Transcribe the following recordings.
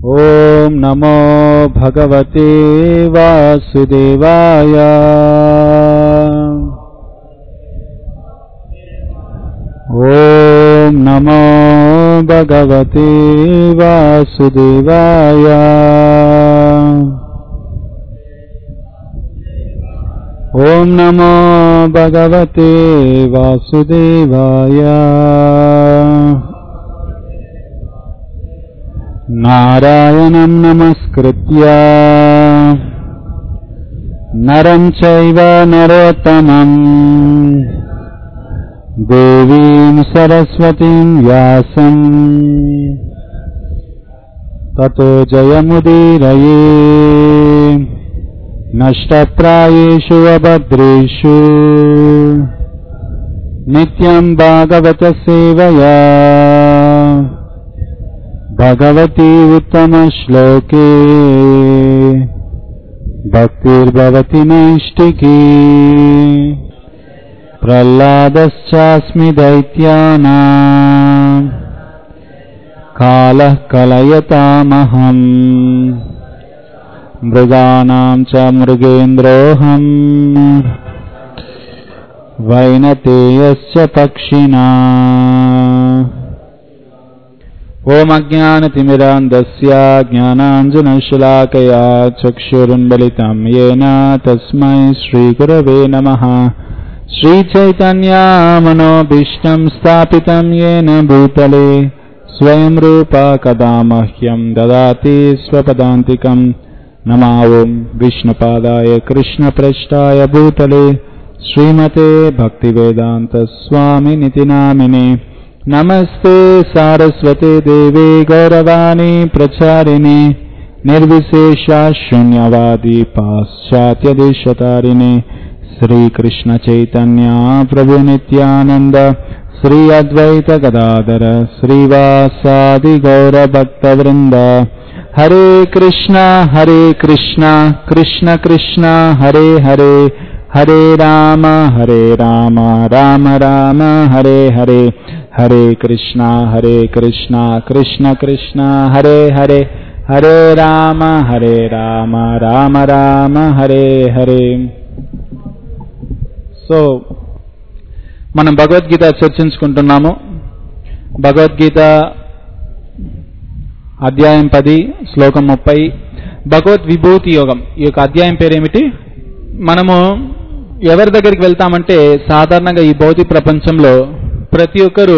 ॐ नमो भगवते वासुदेवाय ॐ नमो भगवते वासुदेवाय ॐ नमो भगवते वासुदेवाय नारायणं नमस्कृत्य नरं चैव नरोत्तमम् देवीं सरस्वतीं व्यासम् ततो जयमुदीरये नष्टप्रायेषु अभद्रेषु नित्यं भागवतसेवया भगवती उत्तमश्लोके भक्तिर्भवति नैष्टिकी प्रह्लादश्चास्मि दैत्यानाम् कालः कलयतामहम् मृगाणां च मृगेन्द्रोऽहम् वैनतेयश्च पक्षिणा ओमज्ञानतिमिरान्धस्य ज्ञानाञ्जनशलाकया चक्षुरुन्बलितं येन तस्मै श्रीगुरवे नमः श्रीचैतन्यामनोभीष्टं स्थापितं येन भूतले स्वयं रूपा कदा मह्यं ददाति स्वपदान्तिकम् नमा ॐ विष्णुपादाय कृष्णप्रेष्ठाय भूतले श्रीमते भक्तिवेदान्तस्वामिनिति नामिने नमस्ते सारस्वते देवे गौरवाणी प्रचारिणे निर्विशेषा शून्यवादी पाश्चात्यदेशतारिणे श्रीकृष्ण चैतन्या प्रभु नित्यानन्द श्री अद्वैत गदाधर श्रीवासादि गौरभक्तवृन्द हरे कृष्ण हरे कृष्ण कृष्ण कृष्ण हरे हरे हरे राम हरे राम राम राम हरे हरे हरे कृष्णा हरे कृष्णा कृष्ण कृष्ण हरे हरे हरे राम हरे राम రామ రామ హరే హరే సో మనం భగవద్గీత చర్చించుకుంటున్నాము భగవద్గీత అధ్యాయం పది శ్లోకం ముప్పై భగవద్ విభూతి యోగం ఈ యొక్క అధ్యాయం పేరేమిటి మనము ఎవరి దగ్గరికి వెళ్తామంటే సాధారణంగా ఈ భౌతిక ప్రపంచంలో ప్రతి ఒక్కరు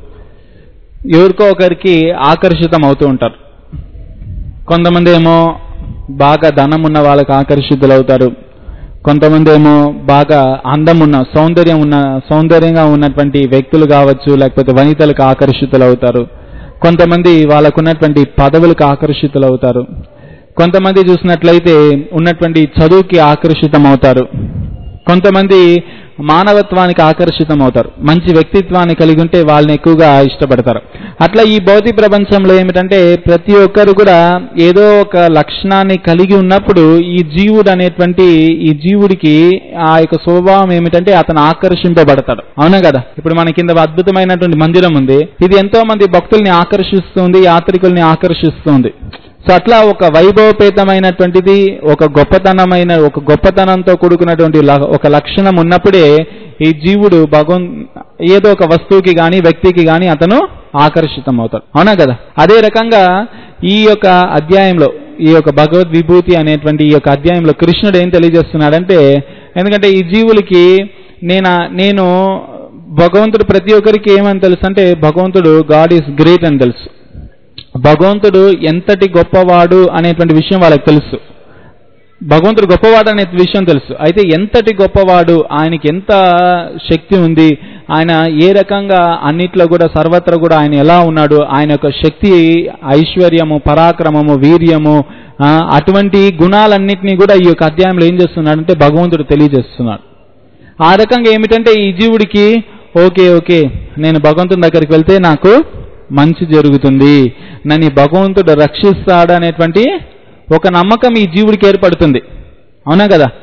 ఎవరికో ఒకరికి ఆకర్షితం అవుతూ ఉంటారు కొంతమంది ఏమో బాగా ధనం ఉన్న వాళ్ళకి ఆకర్షితులు అవుతారు కొంతమంది ఏమో బాగా అందం ఉన్న సౌందర్యం ఉన్న సౌందర్యంగా ఉన్నటువంటి వ్యక్తులు కావచ్చు లేకపోతే వనితలకు ఆకర్షితులు అవుతారు కొంతమంది వాళ్ళకు ఉన్నటువంటి పదవులకు ఆకర్షితులు అవుతారు కొంతమంది చూసినట్లయితే ఉన్నటువంటి చదువుకి ఆకర్షితం అవుతారు కొంతమంది మానవత్వానికి ఆకర్షితం అవుతారు మంచి వ్యక్తిత్వాన్ని కలిగి ఉంటే వాళ్ళని ఎక్కువగా ఇష్టపడతారు అట్లా ఈ భౌతిక ప్రపంచంలో ఏమిటంటే ప్రతి ఒక్కరు కూడా ఏదో ఒక లక్షణాన్ని కలిగి ఉన్నప్పుడు ఈ జీవుడు అనేటువంటి ఈ జీవుడికి ఆ యొక్క స్వభావం ఏమిటంటే అతను ఆకర్షింపబడతాడు అవునా కదా ఇప్పుడు మన కింద అద్భుతమైనటువంటి మందిరం ఉంది ఇది ఎంతో మంది భక్తుల్ని ఆకర్షిస్తుంది యాత్రికుల్ని ఆకర్షిస్తుంది సో అట్లా ఒక వైభవపేతమైనటువంటిది ఒక గొప్పతనమైన ఒక గొప్పతనంతో కూడుకున్నటువంటి ల- ఒక లక్షణం ఉన్నప్పుడే ఈ జీవుడు భగవన్ ఏదో ఒక వస్తువుకి గాని వ్యక్తికి గాని అతను ఆకర్షితం అవుతాడు అవునా కదా అదే రకంగా ఈ యొక్క అధ్యాయంలో ఈ యొక్క భగవద్ విభూతి అనేటువంటి ఈ యొక్క అధ్యాయంలో కృష్ణుడు ఏం తెలియజేస్తున్నాడంటే ఎందుకంటే ఈ జీవులకి నేను నేను భగవంతుడు ప్రతి ఒక్కరికి ఏమని తెలుసు అంటే భగవంతుడు గాడ్ ఈస్ గ్రేట్ అని తెలుసు భగవంతుడు ఎంతటి గొప్పవాడు అనేటువంటి విషయం వాళ్ళకి తెలుసు భగవంతుడు గొప్పవాడు అనే విషయం తెలుసు అయితే ఎంతటి గొప్పవాడు ఆయనకి ఎంత శక్తి ఉంది ఆయన ఏ రకంగా అన్నిట్లో కూడా సర్వత్రా కూడా ఆయన ఎలా ఉన్నాడు ఆయన యొక్క శక్తి ఐశ్వర్యము పరాక్రమము వీర్యము ఆ, అటువంటి గుణాలన్నింటినీ కూడా ఈ యొక్క అధ్యాయంలో ఏం చేస్తున్నాడంటే భగవంతుడు తెలియజేస్తున్నాడు ఆ రకంగా ఏమిటంటే ఈ జీవుడికి ఓకే ఓకే నేను భగవంతుని దగ్గరికి వెళ్తే నాకు మంచి జరుగుతుంది నన్ను ఈ భగవంతుడు రక్షిస్తాడు అనేటువంటి ఒక నమ్మకం ఈ జీవుడికి ఏర్పడుతుంది అవునా కదా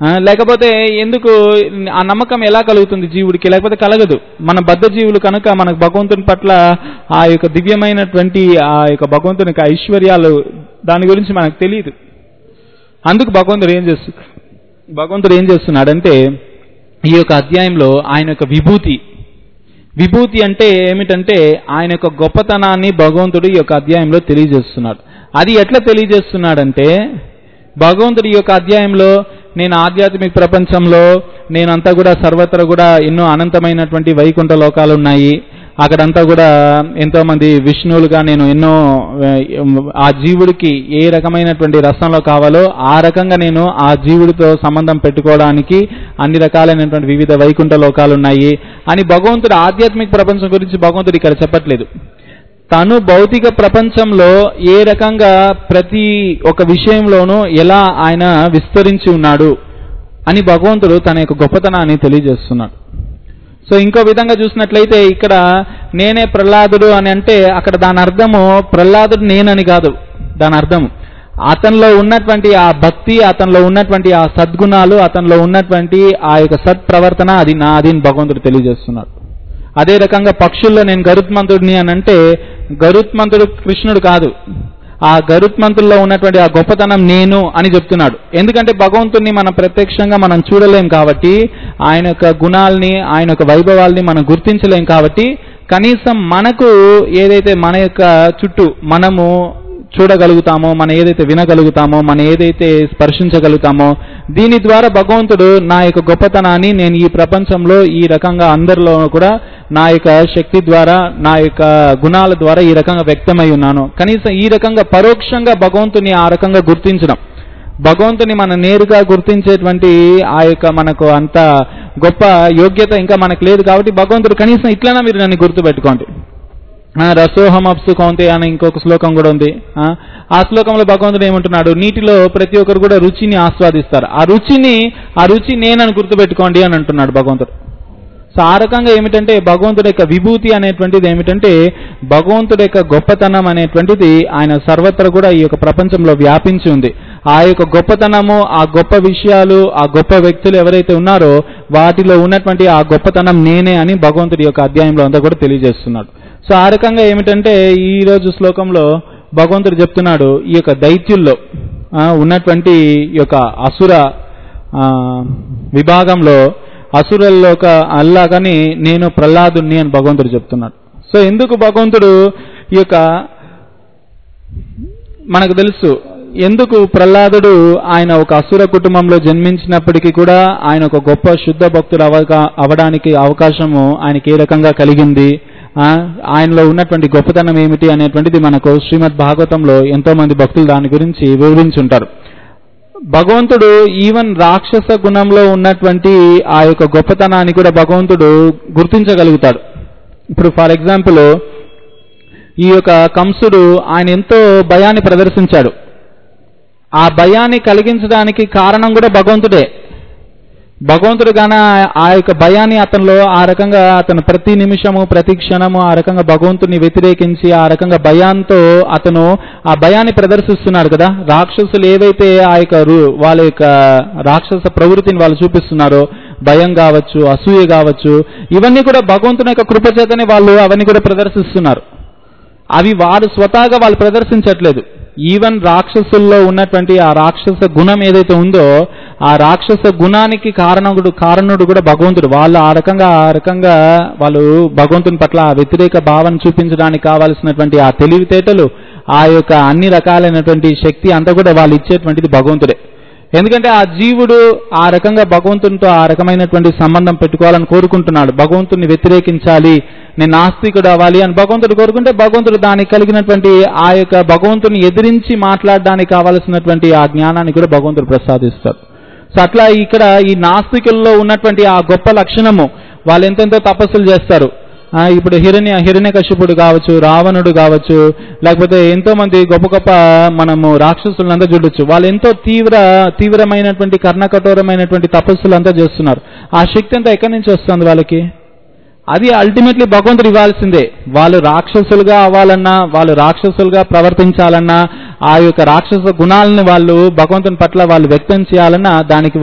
ఆ, లేకపోతే ఎందుకు ఆ నమ్మకం ఎలా కలుగుతుంది జీవుడికి లేకపోతే కలగదు మన బద్ధ జీవులు కనుక మనకు భగవంతుని పట్ల ఆ యొక్క దివ్యమైనటువంటి ఆ యొక్క భగవంతుని యొక్క ఐశ్వర్యాలు దాని గురించి మనకు తెలియదు అందుకు భగవంతుడు ఏం చేస్తు భగవంతుడు ఏం చేస్తున్నాడంటే ఈ యొక్క అధ్యాయంలో ఆయన యొక్క విభూతి విభూతి అంటే ఏమిటంటే ఆయన యొక్క గొప్పతనాన్ని భగవంతుడు ఈ యొక్క అధ్యాయంలో తెలియజేస్తున్నాడు అది ఎట్లా తెలియజేస్తున్నాడంటే భగవంతుడి యొక్క అధ్యాయంలో నేను ఆధ్యాత్మిక ప్రపంచంలో నేనంతా కూడా సర్వత్రా కూడా ఎన్నో అనంతమైనటువంటి వైకుంఠ లోకాలు ఉన్నాయి అక్కడంతా కూడా ఎంతో మంది విష్ణువులుగా నేను ఎన్నో ఆ, ఆ జీవుడికి ఏ రకమైనటువంటి రసంలో కావాలో ఆ రకంగా నేను ఆ జీవుడితో సంబంధం పెట్టుకోవడానికి అన్ని రకాలైనటువంటి వివిధ వైకుంఠ లోకాలు ఉన్నాయి అని భగవంతుడు ఆధ్యాత్మిక ప్రపంచం గురించి భగవంతుడు ఇక్కడ చెప్పట్లేదు తను భౌతిక ప్రపంచంలో ఏ రకంగా ప్రతి ఒక విషయంలోనూ ఎలా ఆయన విస్తరించి ఉన్నాడు అని భగవంతుడు తన యొక్క గొప్పతనాన్ని తెలియజేస్తున్నాడు సో ఇంకో విధంగా చూసినట్లయితే ఇక్కడ నేనే ప్రహ్లాదుడు అని అంటే అక్కడ దాని అర్థము ప్రహ్లాదుడు నేనని కాదు దాని అర్థం అతనిలో ఉన్నటువంటి ఆ భక్తి అతనిలో ఉన్నటువంటి ఆ సద్గుణాలు అతనిలో ఉన్నటువంటి ఆ యొక్క సత్ప్రవర్తన అది నాది అని భగవంతుడు తెలియజేస్తున్నాడు అదే రకంగా పక్షుల్లో నేను గరుత్మంతుడిని అని అంటే గరుత్మంతుడు కృష్ణుడు కాదు ఆ గరుత్మంతుల్లో ఉన్నటువంటి ఆ గొప్పతనం నేను అని చెప్తున్నాడు ఎందుకంటే భగవంతుడిని మనం ప్రత్యక్షంగా మనం చూడలేం కాబట్టి ఆయన యొక్క గుణాలని ఆయన యొక్క వైభవాల్ని మనం గుర్తించలేం కాబట్టి కనీసం మనకు ఏదైతే మన యొక్క చుట్టూ మనము చూడగలుగుతామో మనం ఏదైతే వినగలుగుతామో మనం ఏదైతే స్పర్శించగలుగుతామో దీని ద్వారా భగవంతుడు నా యొక్క గొప్పతనాన్ని నేను ఈ ప్రపంచంలో ఈ రకంగా అందరిలో కూడా నా యొక్క శక్తి ద్వారా నా యొక్క గుణాల ద్వారా ఈ రకంగా వ్యక్తమై ఉన్నాను కనీసం ఈ రకంగా పరోక్షంగా భగవంతుని ఆ రకంగా గుర్తించడం భగవంతుని మనం నేరుగా గుర్తించేటువంటి ఆ యొక్క మనకు అంత గొప్ప యోగ్యత ఇంకా మనకు లేదు కాబట్టి భగవంతుడు కనీసం ఇట్లనా మీరు నన్ను గుర్తుపెట్టుకోండి ఆ, రసోహం అప్సు కౌంతే అని ఇంకొక శ్లోకం కూడా ఉంది ఆ, ఆ శ్లోకంలో భగవంతుడు ఏమంటున్నాడు నీటిలో ప్రతి ఒక్కరు కూడా రుచిని ఆస్వాదిస్తారు ఆ రుచిని ఆ రుచి నేనని గుర్తుపెట్టుకోండి అని అంటున్నాడు భగవంతుడు సో ఆ రకంగా ఏమిటంటే భగవంతుడి యొక్క విభూతి అనేటువంటిది ఏమిటంటే భగవంతుడి యొక్క గొప్పతనం అనేటువంటిది ఆయన సర్వత్రా కూడా ఈ యొక్క ప్రపంచంలో వ్యాపించి ఉంది ఆ యొక్క గొప్పతనము ఆ గొప్ప విషయాలు ఆ గొప్ప వ్యక్తులు ఎవరైతే ఉన్నారో వాటిలో ఉన్నటువంటి ఆ గొప్పతనం నేనే అని భగవంతుడి యొక్క అధ్యాయంలో అంతా కూడా తెలియజేస్తున్నాడు సో ఆ రకంగా ఏమిటంటే ఈ రోజు శ్లోకంలో భగవంతుడు చెప్తున్నాడు ఈ యొక్క దైత్యుల్లో ఆ, ఉన్నటువంటి ఈ యొక్క అసుర ఆ, విభాగంలో అసురుల్లో ఒక అల్లాగని నేను ప్రహ్లాదుని అని భగవంతుడు చెప్తున్నాడు సో ఎందుకు భగవంతుడు ఈ యొక్క మనకు తెలుసు ఎందుకు ప్రహ్లాదుడు ఆయన ఒక అసుర కుటుంబంలో జన్మించినప్పటికీ కూడా ఆయన ఒక గొప్ప శుద్ధ భక్తుడు అవగా అవడానికి అవకాశము ఆయనకి ఏ రకంగా కలిగింది ఆ, ఆయనలో ఉన్నటువంటి గొప్పతనం ఏమిటి అనేటువంటిది మనకు శ్రీమద్ భాగవతంలో ఎంతో మంది భక్తులు దాని గురించి వివరించుంటారు భగవంతుడు ఈవెన్ రాక్షస గుణంలో ఉన్నటువంటి ఆ యొక్క గొప్పతనాన్ని కూడా భగవంతుడు గుర్తించగలుగుతాడు ఇప్పుడు ఫర్ ఎగ్జాంపుల్ ఈ యొక్క కంసుడు ఆయన ఎంతో భయాన్ని ప్రదర్శించాడు ఆ భయాన్ని కలిగించడానికి కారణం కూడా భగవంతుడే భగవంతుడు గాన ఆ యొక్క భయాన్ని అతనిలో ఆ రకంగా అతను ప్రతి నిమిషము ప్రతి క్షణము ఆ రకంగా భగవంతుని వ్యతిరేకించి ఆ రకంగా భయాంతో అతను ఆ భయాన్ని ప్రదర్శిస్తున్నాడు కదా రాక్షసులు ఏవైతే ఆ యొక్క రు- వాళ్ళ యొక్క రాక్షస ప్రవృత్తిని వాళ్ళు చూపిస్తున్నారో భయం కావచ్చు అసూయ కావచ్చు ఇవన్నీ కూడా భగవంతుని యొక్క కృపచేతనే వాళ్ళు అవన్నీ కూడా ప్రదర్శిస్తున్నారు అవి వారు స్వతహాగా వాళ్ళు ప్రదర్శించట్లేదు ఈవెన్ రాక్షసుల్లో ఉన్నటువంటి ఆ రాక్షస గుణం ఏదైతే ఉందో ఆ రాక్షస గుణానికి కారణుడు కారణుడు కూడా భగవంతుడు వాళ్ళు ఆ రకంగా ఆ రకంగా వాళ్ళు భగవంతుని పట్ల ఆ వ్యతిరేక భావన చూపించడానికి కావాల్సినటువంటి ఆ తెలివితేటలు ఆ యొక్క అన్ని రకాలైనటువంటి శక్తి అంతా కూడా వాళ్ళు ఇచ్చేటువంటిది భగవంతుడే ఎందుకంటే ఆ జీవుడు ఆ రకంగా భగవంతునితో ఆ రకమైనటువంటి సంబంధం పెట్టుకోవాలని కోరుకుంటున్నాడు భగవంతుని వ్యతిరేకించాలి నేను నాస్తికుడు అవ్వాలి అని భగవంతుడు కోరుకుంటే భగవంతుడు దానికి కలిగినటువంటి ఆ యొక్క భగవంతుని ఎదిరించి మాట్లాడడానికి కావాల్సినటువంటి ఆ జ్ఞానాన్ని కూడా భగవంతుడు ప్రసాదిస్తాడు సో అట్లా ఇక్కడ ఈ నాస్తికుల్లో ఉన్నటువంటి ఆ గొప్ప లక్షణము వాళ్ళు ఎంతెంతో తపస్సులు చేస్తారు ఆ, ఇప్పుడు హిరణ్య హిరణ్యకశిపుడు కావచ్చు రావణుడు కావచ్చు లేకపోతే ఎంతో మంది గొప్ప గొప్ప మనము రాక్షసులంతా చూడొచ్చు వాళ్ళు ఎంతో తీవ్ర తీవ్రమైనటువంటి కర్ణకఠోరమైనటువంటి తపస్సులు అంతా చేస్తున్నారు ఆ శక్తి అంతా ఎక్కడి నుంచి వస్తుంది వాళ్ళకి అది అల్టిమేట్లీ భగవంతుడు ఇవ్వాల్సిందే వాళ్ళు రాక్షసులుగా అవ్వాలన్నా వాళ్ళు రాక్షసులుగా ప్రవర్తించాలన్నా ఆ యొక్క రాక్షస గుణాలను వాళ్ళు భగవంతుని పట్ల వాళ్ళు వ్యక్తం చేయాలన్నా దానికి వ-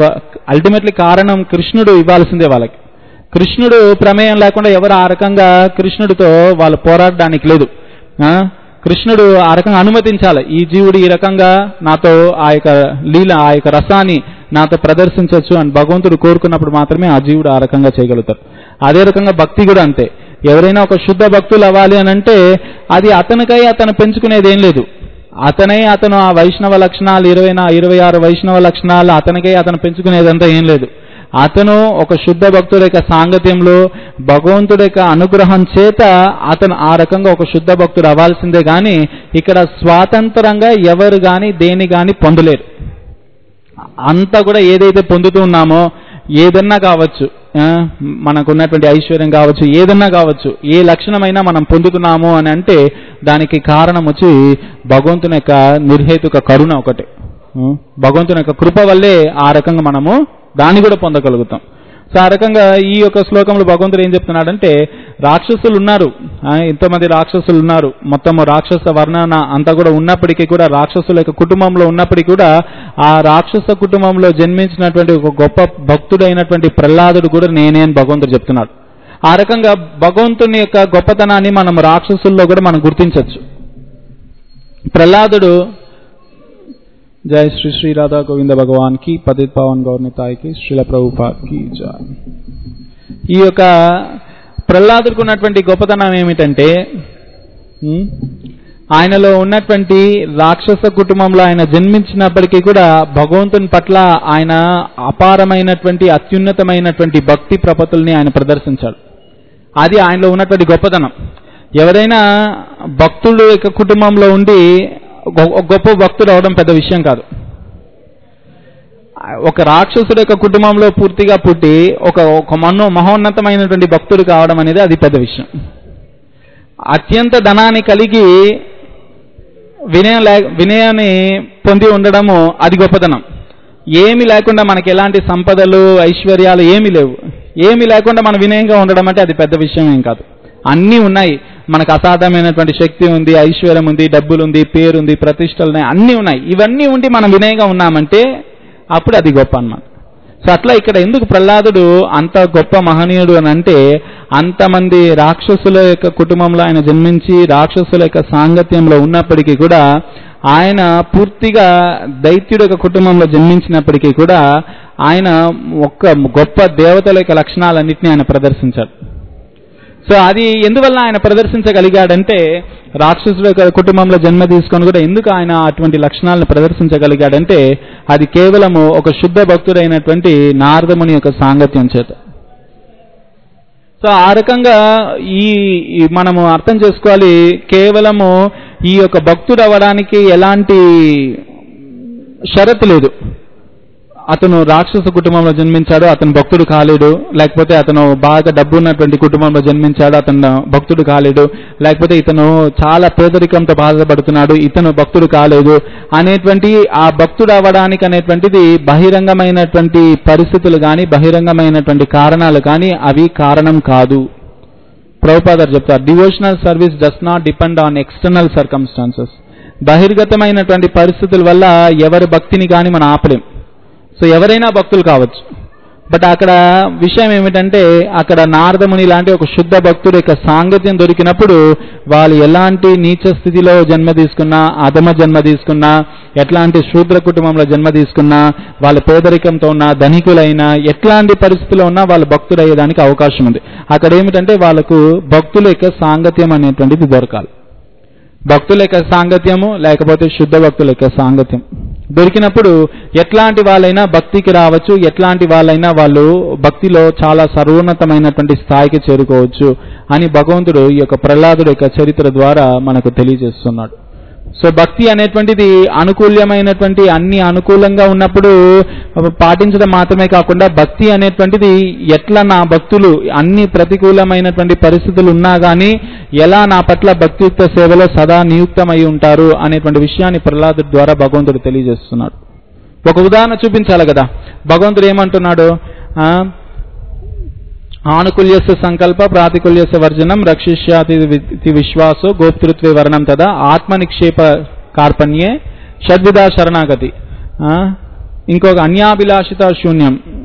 అల్టిమేట్లీ కారణం కృష్ణుడు ఇవ్వాల్సిందే వాళ్ళకి కృష్ణుడు ప్రమేయం లేకుండా ఎవరు ఆ రకంగా కృష్ణుడితో వాళ్ళు పోరాడడానికి లేదు ఆ? కృష్ణుడు ఆ రకంగా అనుమతించాలి ఈ జీవుడు ఈ రకంగా నాతో ఆ యొక్క లీల ఆ యొక్క రసాన్ని నాతో ప్రదర్శించవచ్చు అని భగవంతుడు కోరుకున్నప్పుడు మాత్రమే ఆ జీవుడు ఆ రకంగా చేయగలుగుతారు అదే రకంగా భక్తి కూడా అంతే ఎవరైనా ఒక శుద్ధ భక్తులు అవ్వాలి అని అంటే అది అతనికై అతను పెంచుకునేది ఏం లేదు అతనే అతను ఆ వైష్ణవ లక్షణాలు ఇరవై నా ఇరవై ఆరు వైష్ణవ లక్షణాలు అతనికై అతను పెంచుకునేదంతా ఏం లేదు అతను ఒక శుద్ధ భక్తుడి యొక్క సాంగత్యంలో భగవంతుడి యొక్క అనుగ్రహం చేత అతను ఆ రకంగా ఒక శుద్ధ భక్తుడు అవ్వాల్సిందే గాని ఇక్కడ స్వాతంత్రంగా ఎవరు గాని దేని గాని పొందలేరు అంతా కూడా ఏదైతే పొందుతూ ఉన్నామో ఏదన్నా కావచ్చు ఆ, మనకు ఉన్నటువంటి ఐశ్వర్యం కావచ్చు ఏదన్నా కావచ్చు ఏ లక్షణమైనా మనం పొందుతున్నాము అని అంటే దానికి కారణం వచ్చి భగవంతుని యొక్క నిర్హేతుక కరుణ ఒకటి ఉం? భగవంతుని యొక్క కృప వల్లే ఆ రకంగా మనము దాన్ని కూడా పొందగలుగుతాం సో ఆ రకంగా ఈ యొక్క శ్లోకంలో భగవంతుడు ఏం చెప్తున్నాడంటే రాక్షసులు ఉన్నారు ఆ, ఇంతమంది రాక్షసులు ఉన్నారు మొత్తం రాక్షస వర్ణన అంతా కూడా ఉన్నప్పటికీ కూడా రాక్షసుల యొక్క కుటుంబంలో ఉన్నప్పటికీ కూడా ఆ రాక్షస కుటుంబంలో జన్మించినటువంటి ఒక గొప్ప భక్తుడైనటువంటి ప్రహ్లాదుడు కూడా నేనే అని భగవంతుడు చెప్తున్నాడు ఆ రకంగా భగవంతుని యొక్క గొప్పతనాన్ని మనం రాక్షసుల్లో కూడా మనం గుర్తించవచ్చు ప్రహ్లాదుడు జై శ్రీ శ్రీ రాధా గోవింద భగవాన్ కి పతిత్ పవన్ గౌర్నితాయికి శ్రీల ప్రభుపాద్ కి జై ఈ యొక్క ప్రహ్లాదుడికి ఉన్నటువంటి గొప్పతనం ఏమిటంటే ఉమ్, ఆయనలో ఉన్నటువంటి రాక్షస కుటుంబంలో ఆయన జన్మించినప్పటికీ కూడా భగవంతుని పట్ల ఆయన అపారమైనటువంటి అత్యున్నతమైనటువంటి భక్తి ప్రపతుల్ని ఆయన ప్రదర్శించాడు అది ఆయనలో ఉన్నటువంటి గొప్పతనం ఎవరైనా భక్తుడు యొక్క కుటుంబంలో ఉండి గొ- ఒక గొప్ప భక్తుడు అవడం పెద్ద విషయం కాదు ఒక రాక్షసుడు యొక్క కుటుంబంలో పూర్తిగా పుట్టి ఒక ఒక మనో మహోన్నతమైనటువంటి భక్తుడు కావడం అనేది అది పెద్ద విషయం అత్యంత ధనాన్ని కలిగి వినయం లే వినయాన్ని పొంది ఉండడము అది గొప్పతనం ఏమి లేకుండా మనకి ఎలాంటి సంపదలు ఐశ్వర్యాలు ఏమీ లేవు ఏమి లేకుండా మనం వినయంగా ఉండడం అంటే అది పెద్ద విషయం ఏం కాదు అన్నీ ఉన్నాయి మనకు అసాధ్యమైనటువంటి శక్తి ఉంది ఐశ్వర్యం ఉంది డబ్బులు ఉంది పేరు ఉంది ప్రతిష్టలు ఉన్నాయి అన్నీ ఉన్నాయి ఇవన్నీ ఉండి మనం వినయంగా ఉన్నామంటే అప్పుడు అది గొప్ప అన్నమాట సో అట్లా ఇక్కడ ఎందుకు ప్రహ్లాదుడు అంత గొప్ప మహనీయుడు అని అంటే అంతమంది రాక్షసుల యొక్క కుటుంబంలో ఆయన జన్మించి రాక్షసుల యొక్క సాంగత్యంలో ఉన్నప్పటికీ కూడా ఆయన పూర్తిగా దైత్యుడి యొక్క కుటుంబంలో జన్మించినప్పటికీ కూడా ఆయన ఒక్క గొప్ప దేవతల యొక్క లక్షణాలన్నింటినీ ఆయన ప్రదర్శించాడు సో అది ఎందువల్ల ఆయన ప్రదర్శించగలిగాడంటే రాక్షసుల యొక్క కుటుంబంలో జన్మ తీసుకొని కూడా ఎందుకు ఆయన అటువంటి లక్షణాలను ప్రదర్శించగలిగాడంటే అది కేవలము ఒక శుద్ధ భక్తుడైనటువంటి నారదముని యొక్క సాంగత్యం చేత సో ఆ రకంగా ఈ ఈ మనము అర్థం చేసుకోవాలి కేవలము ఈ యొక్క భక్తుడు అవ్వడానికి ఎలాంటి షరతు లేదు అతను రాక్షస కుటుంబంలో జన్మించాడు అతను భక్తుడు కాలేడు లేకపోతే అతను బాగా డబ్బు ఉన్నటువంటి కుటుంబంలో జన్మించాడు అతను భక్తుడు కాలేడు లేకపోతే ఇతను చాలా పేదరికంతో బాధపడుతున్నాడు ఇతను భక్తుడు కాలేదు అనేటువంటి ఆ భక్తుడు అవ్వడానికి అనేటువంటిది బహిరంగమైనటువంటి పరిస్థితులు కానీ బహిరంగమైనటువంటి కారణాలు కానీ అవి కారణం కాదు ప్రభుపాదర్ చెప్తారు devotional service does not depend on external circumstances బహిర్గతమైనటువంటి పరిస్థితుల వల్ల ఎవరి భక్తిని కానీ మనం ఆపలేం సో ఎవరైనా భక్తులు కావచ్చు బట్ అక్కడ విషయం ఏమిటంటే అక్కడ నారదముని లాంటి ఒక శుద్ధ భక్తుడు యొక్క సాంగత్యం దొరికినప్పుడు వాళ్ళు ఎలాంటి నీచ స్థితిలో జన్మ తీసుకున్నా అధమ జన్మ తీసుకున్నా ఎట్లాంటి శూద్ర కుటుంబంలో జన్మ తీసుకున్నా వాళ్ళ పేదరికంతో ఉన్న ధనికులైనా ఎట్లాంటి పరిస్థితిలో ఉన్నా వాళ్ళు భక్తులు అయ్యేదానికి అవకాశం ఉంది అక్కడ ఏమిటంటే వాళ్ళకు భక్తుల యొక్క సాంగత్యం అనేటువంటిది దొరకాలి భక్తుల యొక్క సాంగత్యము లేకపోతే శుద్ధ భక్తుల యొక్క సాంగత్యం దొరికినప్పుడు ఎట్లాంటి వాళ్ళైనా భక్తికి రావచ్చు ఎట్లాంటి వాళ్ళైనా వాళ్ళు భక్తిలో చాలా సర్వోన్నతమైనటువంటి స్థాయికి చేరుకోవచ్చు అని భగవంతుడు ఈ యొక్క ప్రహ్లాదుడు యొక్క చరిత్ర ద్వారా మనకు తెలియజేస్తున్నాడు సో భక్తి అనేటువంటిది అనుకూల్యమైనటువంటి అన్ని అనుకూలంగా ఉన్నప్పుడు పాటించడం మాత్రమే కాకుండా భక్తి అనేటువంటిది ఎట్లా నా భక్తులు అన్ని ప్రతికూలమైనటువంటి పరిస్థితులు ఉన్నా కానీ ఎలా నా పట్ల భక్తియుక్త సేవలో సదా నియుక్తమై ఉంటారు అనేటువంటి విషయాన్ని ప్రహ్లాదుడి ద్వారా భగవంతుడు తెలియజేస్తున్నాడు ఒక ఉదాహరణ చూపించాలి కదా భగవంతుడు ఏమంటున్నాడు ఆ, ఆనుకూల్యస్య సంకల్ప ప్రాతికూల్యస్య వర్జనం రక్షిష్యాతి వి- విశ్వాసో గోప్తృత్వే వర్ణం తదా ఆత్మనిక్షేప కార్పణ్యే షడ్విధా శరణాగతి ఆ, ఇంకొక అన్యాభిలాషిత శూన్యం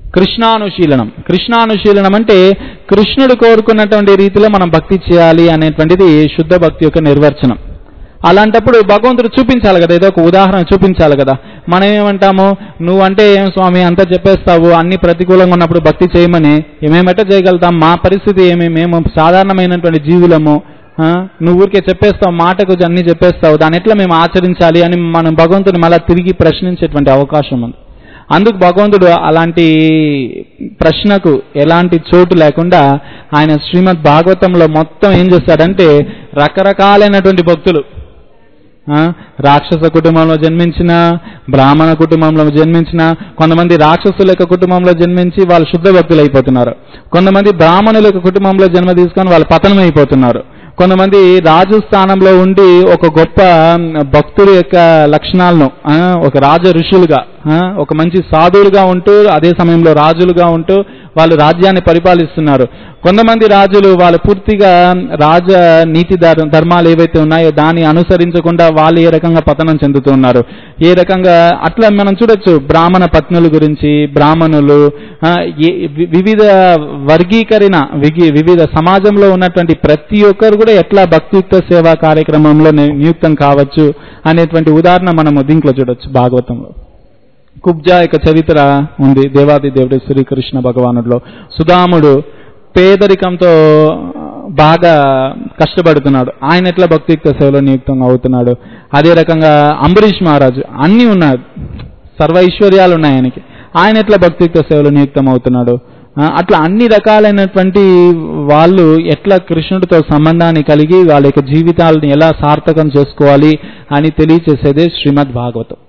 కృష్ణానుశీలనం కృష్ణానుశీలనం అంటే కృష్ణుడు కోరుకున్నటువంటి రీతిలో మనం భక్తి చేయాలి అనేటువంటిది శుద్ధ భక్తి యొక్క నిర్వచనం అలాంటప్పుడు భగవంతుడు చూపించాలి కదా ఏదో ఒక ఉదాహరణ చూపించాలి కదా మనం ఏమంటాము నువ్వంటే ఏం స్వామి అంతా చెప్పేస్తావు అన్ని ప్రతికూలంగా ఉన్నప్పుడు భక్తి చేయమని మేమెట చేయగలుగుతాం మా పరిస్థితి ఏమి మేము సాధారణమైనటువంటి జీవులము ఆ, నువ్వు ఊరికే చెప్పేస్తావు మాటకు అన్ని చెప్పేస్తావు దాని ఎట్లా మేము ఆచరించాలి అని మనం భగవంతుని మళ్ళీ తిరిగి ప్రశ్నించేటువంటి అవకాశం ఉంది అందుకు భగవంతుడు అలాంటి ప్రశ్నకు ఎలాంటి చోటు లేకుండా ఆయన శ్రీమద్ భాగవతంలో మొత్తం ఏం చేస్తాడంటే రకరకాలైనటువంటి భక్తులు ఆ, రాక్షస కుటుంబంలో జన్మించిన బ్రాహ్మణ కుటుంబంలో జన్మించిన కొంతమంది రాక్షసుల యొక్క కుటుంబంలో జన్మించి వాళ్ళు శుద్ధ భక్తులు అయిపోతున్నారు కొంతమంది బ్రాహ్మణుల యొక్క కుటుంబంలో జన్మ తీసుకొని వాళ్ళు పతనం అయిపోతున్నారు కొంతమంది రాజు స్థానంలో ఉండి ఒక గొప్ప భక్తుడి యొక్క లక్షణాలను ఆ, ఒక రాజ ఋషులుగా ఆ, ఒక మంచి సాధువులుగా ఉంటూ అదే సమయంలో రాజులుగా ఉంటూ వాళ్ళు రాజ్యాన్ని పరిపాలిస్తున్నారు కొంతమంది రాజులు వాళ్ళు పూర్తిగా రాజ నీతి ధర్- ధర్మాలు ఏవైతే ఉన్నాయో దాన్ని అనుసరించకుండా వాళ్ళు ఏ రకంగా పతనం చెందుతున్నారు ఏ రకంగా అట్లా మనం చూడొచ్చు బ్రాహ్మణ పత్నుల గురించి బ్రాహ్మణులు ఆ, ఏ- వి- వివిధ వర్గీకరణ విగి- వివిధ సమాజంలో ఉన్నటువంటి ప్రతి ఒక్కరు కూడా ఎట్లా భక్తియుక్త సేవా కార్యక్రమంలో ని- నియుక్తం కావచ్చు అనేటువంటి ఉదాహరణ మనము దీంట్లో చూడొచ్చు భాగవతంలో కుబ్జా యొక్క చరిత్ర ఉంది దేవాది దేవుడు శ్రీకృష్ణ భగవానుడిలో సుధాముడు పేదరికంతో బాగా కష్టపడుతున్నాడు ఆయన ఎట్లా భక్తియుక్త సేవలో నియుక్తం అవుతున్నాడు అదే రకంగా అంబరీష్ మహారాజు అన్నీ ఉన్నాడు సర్వ ఐశ్వర్యాలు ఉన్నాయి ఆయనకి ఆయన ఎట్లా భక్తియుక్త సేవలో నియుక్తం అవుతున్నాడు ఆ, అట్లా అన్ని రకాలైనటువంటి వాళ్ళు ఎట్లా కృష్ణుడితో సంబంధాన్ని కలిగి వాళ్ళ యొక్క జీవితాలను ఎలా సార్థకం చేసుకోవాలి అని తెలియచేసేదే శ్రీమద్ భాగవతం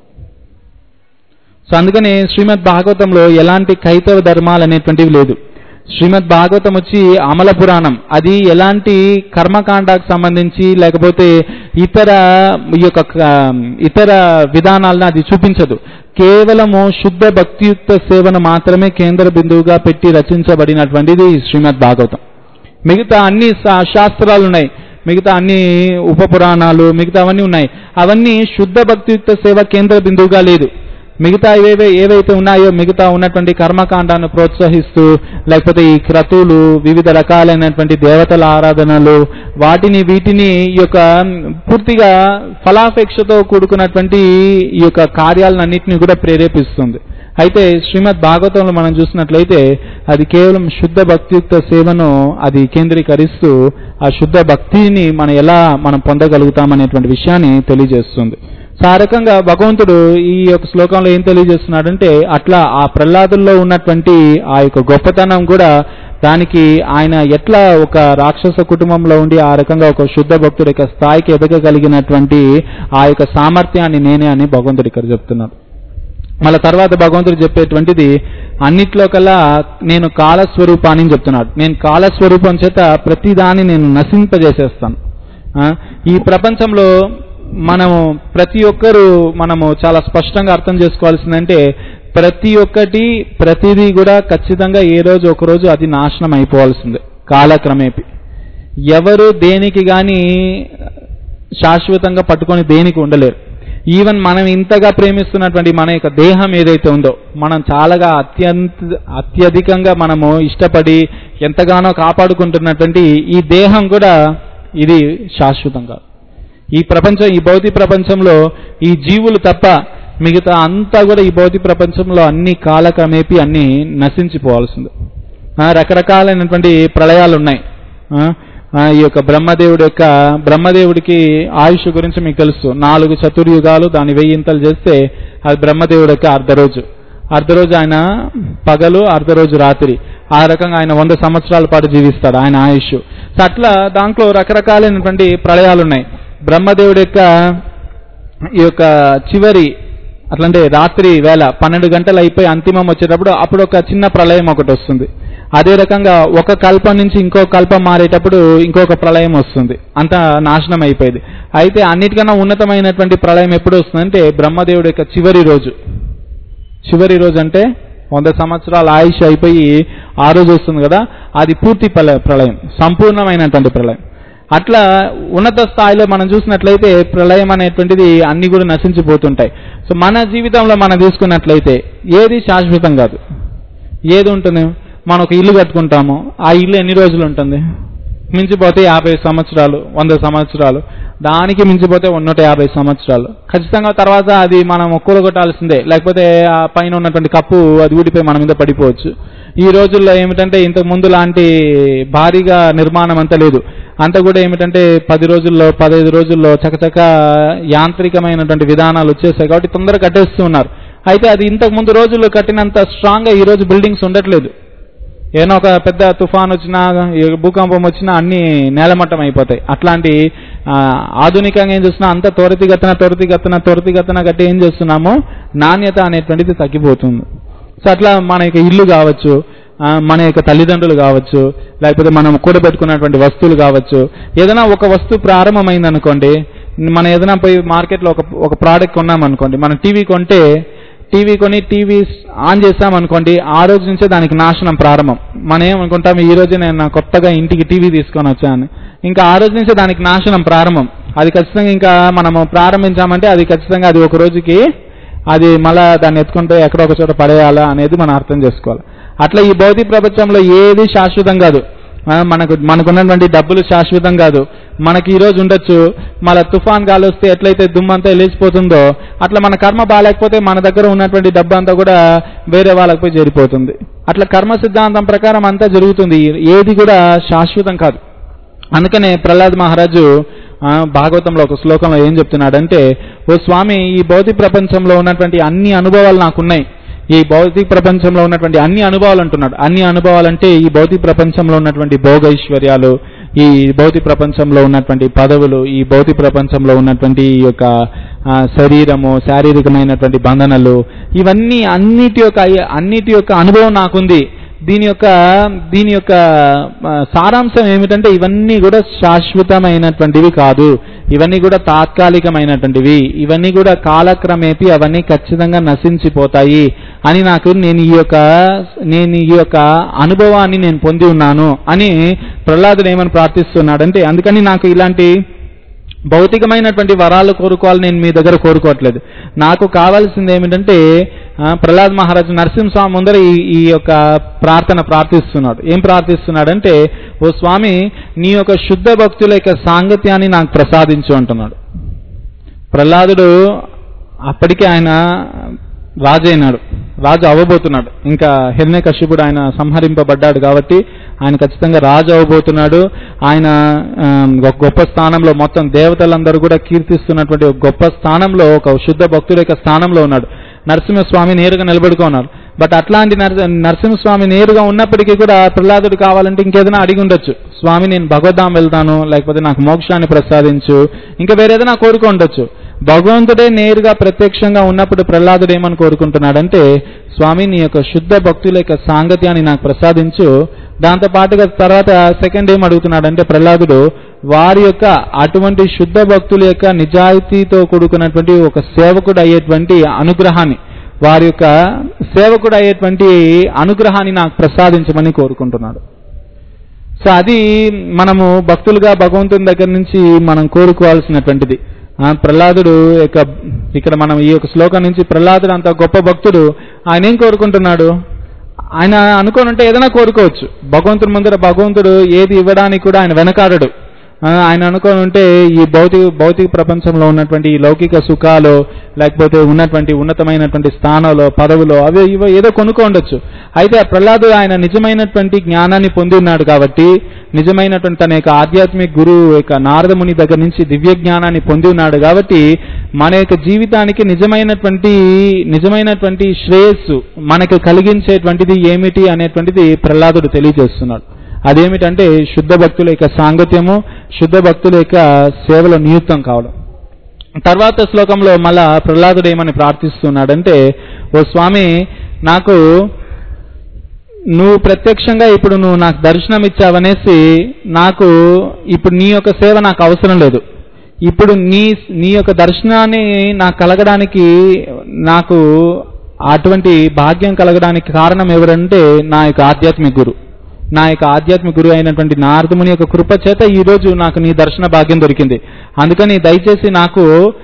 సో అందుకని శ్రీమద్ భాగవతంలో ఎలాంటి కైతవ ధర్మాలు అనేటువంటివి లేదు శ్రీమద్ భాగవతం వచ్చి అమల పురాణం అది ఎలాంటి కర్మకాండకు సంబంధించి లేకపోతే ఇతర ఈ యొక్క క- ఇతర విధానాలను అది చూపించదు కేవలము శుద్ధ భక్తియుక్త సేవను మాత్రమే కేంద్ర బిందువుగా పెట్టి రచించబడినటువంటిది ఈ శ్రీమద్ భాగవతం మిగతా అన్ని శా- శాస్త్రాలు ఉన్నాయి మిగతా అన్ని ఉప పురాణాలు మిగతా అవన్నీ ఉన్నాయి అవన్నీ శుద్ధ భక్తియుక్త సేవ కేంద్ర బిందువుగా లేదు మిగతా ఏవే ఏవైతే ఉన్నాయో మిగతా ఉన్నటువంటి కర్మకాండాన్ని ప్రోత్సహిస్తూ లేకపోతే ఈ క్రతువులు వివిధ రకాలైనటువంటి దేవతల ఆరాధనలు వాటిని వీటిని ఈ యొక్క పూర్తిగా ఫలాపేక్షతో కూడుకున్నటువంటి ఈ యొక్క కార్యాలన్నింటినీ కూడా ప్రేరేపిస్తుంది అయితే శ్రీమద్ భాగవతంలో మనం చూసినట్లయితే అది కేవలం శుద్ధ భక్తియుక్త సేవను అది కేంద్రీకరిస్తూ ఆ శుద్ధ భక్తిని మనం ఎలా మనం పొందగలుగుతామనేటువంటి విషయాన్ని తెలియజేస్తుంది సో ఆ రకంగా భగవంతుడు ఈ యొక్క శ్లోకంలో ఏం తెలియజేస్తున్నాడంటే అట్లా ఆ ప్రహ్లాదుల్లో ఉన్నటువంటి ఆ యొక్క గొప్పతనం కూడా దానికి ఆయన ఎట్లా ఒక రాక్షస కుటుంబంలో ఉండి ఆ రకంగా ఒక శుద్ధ భక్తుడి యొక్క స్థాయికి ఎదగగలిగినటువంటి ఆ యొక్క సామర్థ్యాన్ని నేనే అని భగవంతుడు ఇక్కడ చెప్తున్నాడు మళ్ళీ తర్వాత భగవంతుడు చెప్పేటువంటిది అన్నిట్లో కల్లా నేను కాలస్వరూపాన్ని అని చెప్తున్నాడు నేను కాలస్వరూపం చేత ప్రతిదాన్ని నేను నశింపజేసేస్తాను ఆ, ఈ ప్రపంచంలో మనము ప్రతి ఒక్కరు మనము చాలా స్పష్టంగా అర్థం చేసుకోవాల్సిందంటే ప్రతి ఒక్కటి ప్రతిదీ కూడా ఖచ్చితంగా ఏ రోజు ఒక రోజు అది నాశనం అయిపోవాల్సిందే కాలక్రమేపి ఎవరు దేనికి గాని శాశ్వతంగా పట్టుకొని దేనికి ఉండలేరు ఈవెన్ మనం ఇంతగా ప్రేమిస్తున్నటువంటి మన యొక్క దేహం ఏదైతే ఉందో మనం చాలాగా అత్యంత అత్యధికంగా మనము ఇష్టపడి ఎంతగానో కాపాడుకుంటున్నటువంటి ఈ దేహం కూడా ఇది శాశ్వతంగా ఈ ప్రపంచం ఈ భౌతిక ప్రపంచంలో ఈ జీవులు తప్ప మిగతా అంతా కూడా ఈ భౌతిక ప్రపంచంలో అన్ని కాలక్రమేపి అన్ని నశించిపోవాల్సింది ఆ, రకరకాలైనటువంటి ప్రళయాలు ఉన్నాయి ఆ, ఆ, ఈ యొక్క బ్రహ్మదేవుడి యొక్క బ్రహ్మదేవుడికి ఆయుష్ గురించి మీకు తెలుసు నాలుగు చతుర్యుగాలు దాని వెయ్యింతలు చేస్తే అది బ్రహ్మదేవుడి యొక్క అర్ధరోజు అర్ధరోజు ఆయన పగలు అర్ధరోజు రాత్రి ఆ రకంగా ఆయన వంద సంవత్సరాల పాటు జీవిస్తాడు ఆయన ఆయుష్ సో అట్లా దాంట్లో రకరకాలైనటువంటి ప్రళయాలు ఉన్నాయి బ్రహ్మదేవుడి యొక్క ఈ యొక్క చివరి అట్లంటే రాత్రి వేళ పన్నెండు గంటలు అయిపోయి అంతిమం వచ్చేటప్పుడు అప్పుడు ఒక చిన్న ప్రళయం ఒకటి వస్తుంది అదే రకంగా ఒక కల్పం నుంచి ఇంకో కల్పం మారేటప్పుడు ఇంకొక ప్రళయం వస్తుంది అంత నాశనం అయిపోయింది అయితే అన్నిటికన్నా ఉన్నతమైనటువంటి ప్రళయం ఎప్పుడు వస్తుందంటే బ్రహ్మదేవుడి యొక్క చివరి రోజు చివరి రోజు అంటే వంద సంవత్సరాల ఆయుష్ అయిపోయి ఆ రోజు వస్తుంది కదా అది పూర్తి ప్రళ- ప్రళయం సంపూర్ణమైనటువంటి ప్రళయం అట్లా ఉన్నత స్థాయిలో మనం చూసినట్లయితే ప్రళయం అనేటువంటిది అన్ని కూడా నశించిపోతుంటాయి సో మన జీవితంలో మనం తీసుకున్నట్లయితే ఏది శాశ్వతం కాదు ఏది ఉంటుంది మనం ఒక ఇల్లు కట్టుకుంటాము ఆ ఇల్లు ఎన్ని రోజులు ఉంటుంది మించిపోతే యాభై సంవత్సరాలు వంద సంవత్సరాలు దానికి మించిపోతే నూట యాభై సంవత్సరాలు ఖచ్చితంగా తర్వాత అది మనం కూలగొట్టాల్సిందే లేకపోతే ఆ పైన ఉన్నటువంటి కప్పు అది ఊడిపోయి మన మీద పడిపోవచ్చు ఈ రోజుల్లో ఏమిటంటే ఇంతకు ముందు లాంటి భారీగా నిర్మాణం అంతా లేదు అంతా కూడా ఏమిటంటే పది రోజుల్లో పదహైదు రోజుల్లో చకచక యాంత్రికమైనటువంటి విధానాలు వచ్చేసాయి కాబట్టి తొందరగా కట్టేస్తూ ఉన్నారు అయితే అది ఇంతకు ముందు రోజుల్లో కట్టినంత స్ట్రాంగ్ గా ఈ రోజు బిల్డింగ్స్ ఉండట్లేదు ఏదో ఒక పెద్ద తుఫాన్ వచ్చినా ఏ భూకంపం వచ్చినా అన్ని నేలమట్టం అయిపోతాయి అట్లాంటి ఆ, ఆధునికంగా ఏం చేస్తున్నా అంత త్వరితగతిన త్వరితగతిన త్వరితగతిన కట్టి ఏం చేస్తున్నాము నాణ్యత అనేటువంటిది తగ్గిపోతుంది సో అట్లా మన యొక్క ఇల్లు కావచ్చు ఆ, మన యొక్క తల్లిదండ్రులు కావచ్చు లేకపోతే మనం కూడబెట్టుకున్నటువంటి వస్తువులు కావచ్చు ఏదైనా ఒక వస్తువు ప్రారంభమైంది అనుకోండి మనం ఏదైనా పోయి మార్కెట్లో ఒక ఒక ప్రోడక్ట్ కొన్నాం అనుకోండి మనం టీవీ కొంటే టీవీ కొని టీవీ ఆన్ చేసాం అనుకోండి ఆ రోజు నుంచే దానికి నాశనం ప్రారంభం మనం ఏమనుకుంటాం ఈ రోజు నేను నా కొత్తగా ఇంటికి టీవీ తీసుకొని వచ్చాను ఇంకా ఆ రోజు నుంచే దానికి నాశనం ప్రారంభం అది ఖచ్చితంగా ఇంకా మనము ప్రారంభించామంటే అది ఖచ్చితంగా అది ఒక రోజుకి అది మళ్ళా దాన్ని ఎత్తుకుంటే ఎక్కడో ఒక చోట పడేయాలా అనేది మనం అర్థం చేసుకోవాలి అట్లా ఈ భౌతిక ప్రపంచంలో ఏది శాశ్వతం కాదు ఆ, మనకు మనకున్నటువంటి డబ్బులు శాశ్వతం కాదు మనకి ఈ రోజు ఉండొచ్చు మళ్ళీ తుఫాన్ గాలి వస్తే ఎట్లయితే దుమ్మంతా లేచిపోతుందో అట్లా మన కర్మ బాగాలేకపోతే మన దగ్గర ఉన్నటువంటి డబ్బు అంతా కూడా వేరే వాళ్ళకి పోయి చేరిపోతుంది అట్లా కర్మ సిద్ధాంతం ప్రకారం అంతా జరుగుతుంది ఏది కూడా శాశ్వతం కాదు అందుకనే ప్రహ్లాద్ మహారాజు ఆ, భాగవతంలో ఒక శ్లోకంలో ఏం చెప్తున్నాడంటే ఓ స్వామి ఈ భౌతిక ప్రపంచంలో ఉన్నటువంటి అన్ని అనుభవాలు నాకున్నాయి ఈ భౌతిక ప్రపంచంలో ఉన్నటువంటి అన్ని అనుభవాలు అంటున్నాడు అన్ని అనుభవాలు అంటే ఈ భౌతిక ప్రపంచంలో ఉన్నటువంటి భోగ ఐశ్వర్యాలు ఈ భౌతిక ప్రపంచంలో ఉన్నటువంటి పదవులు ఈ భౌతిక ప్రపంచంలో ఉన్నటువంటి ఈ యొక్క ఆ, శరీరము శారీరకమైనటువంటి బంధనలు ఇవన్నీ అన్నిటి యొక్క అన్నిటి యొక్క అనుభవం నాకుంది దీని యొక్క దీని యొక్క ఆ, సారాంశం ఏమిటంటే ఇవన్నీ కూడా శాశ్వతమైనటువంటివి కాదు ఇవన్నీ కూడా తాత్కాలికమైనటువంటివి ఇవన్నీ కూడా కాలక్రమేపి అవన్నీ ఖచ్చితంగా నశించిపోతాయి అని నాకు నేను ఈ యొక్క నేను ఈ యొక్క అనుభవాన్ని నేను పొంది ఉన్నాను అని ప్రహ్లాదుడు ఏమని ప్రార్థిస్తున్నాడంటే అందుకని నాకు ఇలాంటి భౌతికమైనటువంటి వరాలు కోరుకోవాలి నేను మీ దగ్గర కోరుకోవట్లేదు నాకు కావాల్సింది ఏమిటంటే ఆ, ప్రహ్లాద్ మహారాజు నరసింహస్వామి ముందర ఈ ఈ యొక్క ప్రార్థన ప్రార్థిస్తున్నాడు ఏం ప్రార్థిస్తున్నాడంటే ఓ స్వామి నీ యొక్క శుద్ధ భక్తుల యొక్క సాంగత్యాన్ని నాకు ప్రసాదించు అంటున్నాడు ప్రహ్లాదుడు అప్పటికే ఆయన రాజు అయినాడు రాజు అవ్వబోతున్నాడు ఇంకా హిరణ్య కశ్యపుడు ఆయన సంహరింపబడ్డాడు కాబట్టి ఆయన ఖచ్చితంగా రాజు అవ్వబోతున్నాడు ఆయన ఆ, ఒక గొప్ప స్థానంలో మొత్తం దేవతలందరూ కూడా కీర్తిస్తున్నటువంటి ఒక గొప్ప స్థానంలో ఒక శుద్ధ భక్తుడి యొక్క స్థానంలో ఉన్నాడు నరసింహస్వామి నేరుగా నిలబడుకున్నాడు బట్ అట్లాంటి నరసి నరసింహస్వామి నేరుగా ఉన్నప్పటికీ కూడా ప్రహ్లాదుడు కావాలంటే ఇంకేదైనా అడిగి ఉండొచ్చు స్వామి నేను భగవద్ధాం వెళ్తాను లేకపోతే నాకు మోక్షాన్ని ప్రసాదించు ఇంకా వేరేదైనా కోరుకో ఉండొచ్చు భగవంతుడే నేరుగా ప్రత్యక్షంగా ఉన్నప్పుడు ప్రహ్లాదుడు ఏమని కోరుకుంటున్నాడంటే స్వామి నీ యొక్క శుద్ధ భక్తుల యొక్క సాంగత్యాన్ని నాకు ప్రసాదించు దాంతో పాటుగా తర్వాత సెకండ్ ఏం అడుగుతున్నాడంటే ప్రహ్లాదుడు వారి యొక్క అటువంటి శుద్ధ భక్తుల యొక్క నిజాయితీతో కూడుకున్నటువంటి ఒక సేవకుడు అయ్యేటువంటి అనుగ్రహాన్ని వారి యొక్క సేవకుడు అయ్యేటువంటి అనుగ్రహాన్ని నాకు ప్రసాదించమని కోరుకుంటున్నాడు సో అది మనము భక్తులుగా భగవంతుని దగ్గర నుంచి మనం కోరుకోవాల్సినటువంటిది ఆ, ప్రహ్లాదుడు యొక్క ఇక్కడ మనం ఈ యొక్క శ్లోకం నుంచి ప్రహ్లాదుడు అంత గొప్ప భక్తుడు ఆయన ఏం కోరుకుంటున్నాడు ఆయన అనుకోనుంటే ఏదైనా కోరుకోవచ్చు భగవంతుడి ముందర భగవంతుడు ఏది ఇవ్వడానికి కూడా ఆయన వెనకాడడు ఆ, ఆయన అనుకొని ఉంటే ఈ భౌతిక భౌతిక ప్రపంచంలో ఉన్నటువంటి ఈ లౌకిక సుఖాలు లేకపోతే ఉన్నటువంటి ఉన్నతమైనటువంటి స్థానంలో పదవులో అవి ఇవో ఏదో కొనుక్కోండొచ్చు అయితే ఆ ప్రహ్లాదు ఆయన నిజమైనటువంటి జ్ఞానాన్ని పొంది ఉన్నాడు కాబట్టి నిజమైనటువంటి తన యొక్క ఆధ్యాత్మిక గురువు యొక్క నారదముని దగ్గర నుంచి దివ్య జ్ఞానాన్ని పొంది ఉన్నాడు కాబట్టి మన యొక్క జీవితానికి నిజమైనటువంటి నిజమైనటువంటి శ్రేయస్సు మనకు కలిగించేటువంటిది ఏమిటి అనేటువంటిది ప్రహ్లాదుడు తెలియజేస్తున్నాడు అదేమిటంటే శుద్ధ భక్తుల యొక్క సాంగత్యము శుద్ధ భక్తుల యొక్క సేవలో నియుక్తం కావడం తర్వాత శ్లోకంలో మళ్ళా ప్రహ్లాదుడు ఏమని ప్రార్థిస్తున్నాడంటే ఓ స్వామి నాకు నువ్వు ప్రత్యక్షంగా ఇప్పుడు నువ్వు నాకు దర్శనం ఇచ్చావనేసి నాకు ఇప్పుడు నీ యొక్క సేవ నాకు అవసరం లేదు ఇప్పుడు నీ నీ యొక్క దర్శనాన్ని నాకు కలగడానికి నాకు అటువంటి భాగ్యం కలగడానికి కారణం ఎవరంటే నా యొక్క ఆధ్యాత్మిక గురు నా యొక్క ఆధ్యాత్మిక గురువు అయినటువంటి నారదముని యొక్క కృప చేత ఈ రోజు నాకు నీ దర్శన భాగ్యం దొరికింది అందుకని దయచేసి నాకు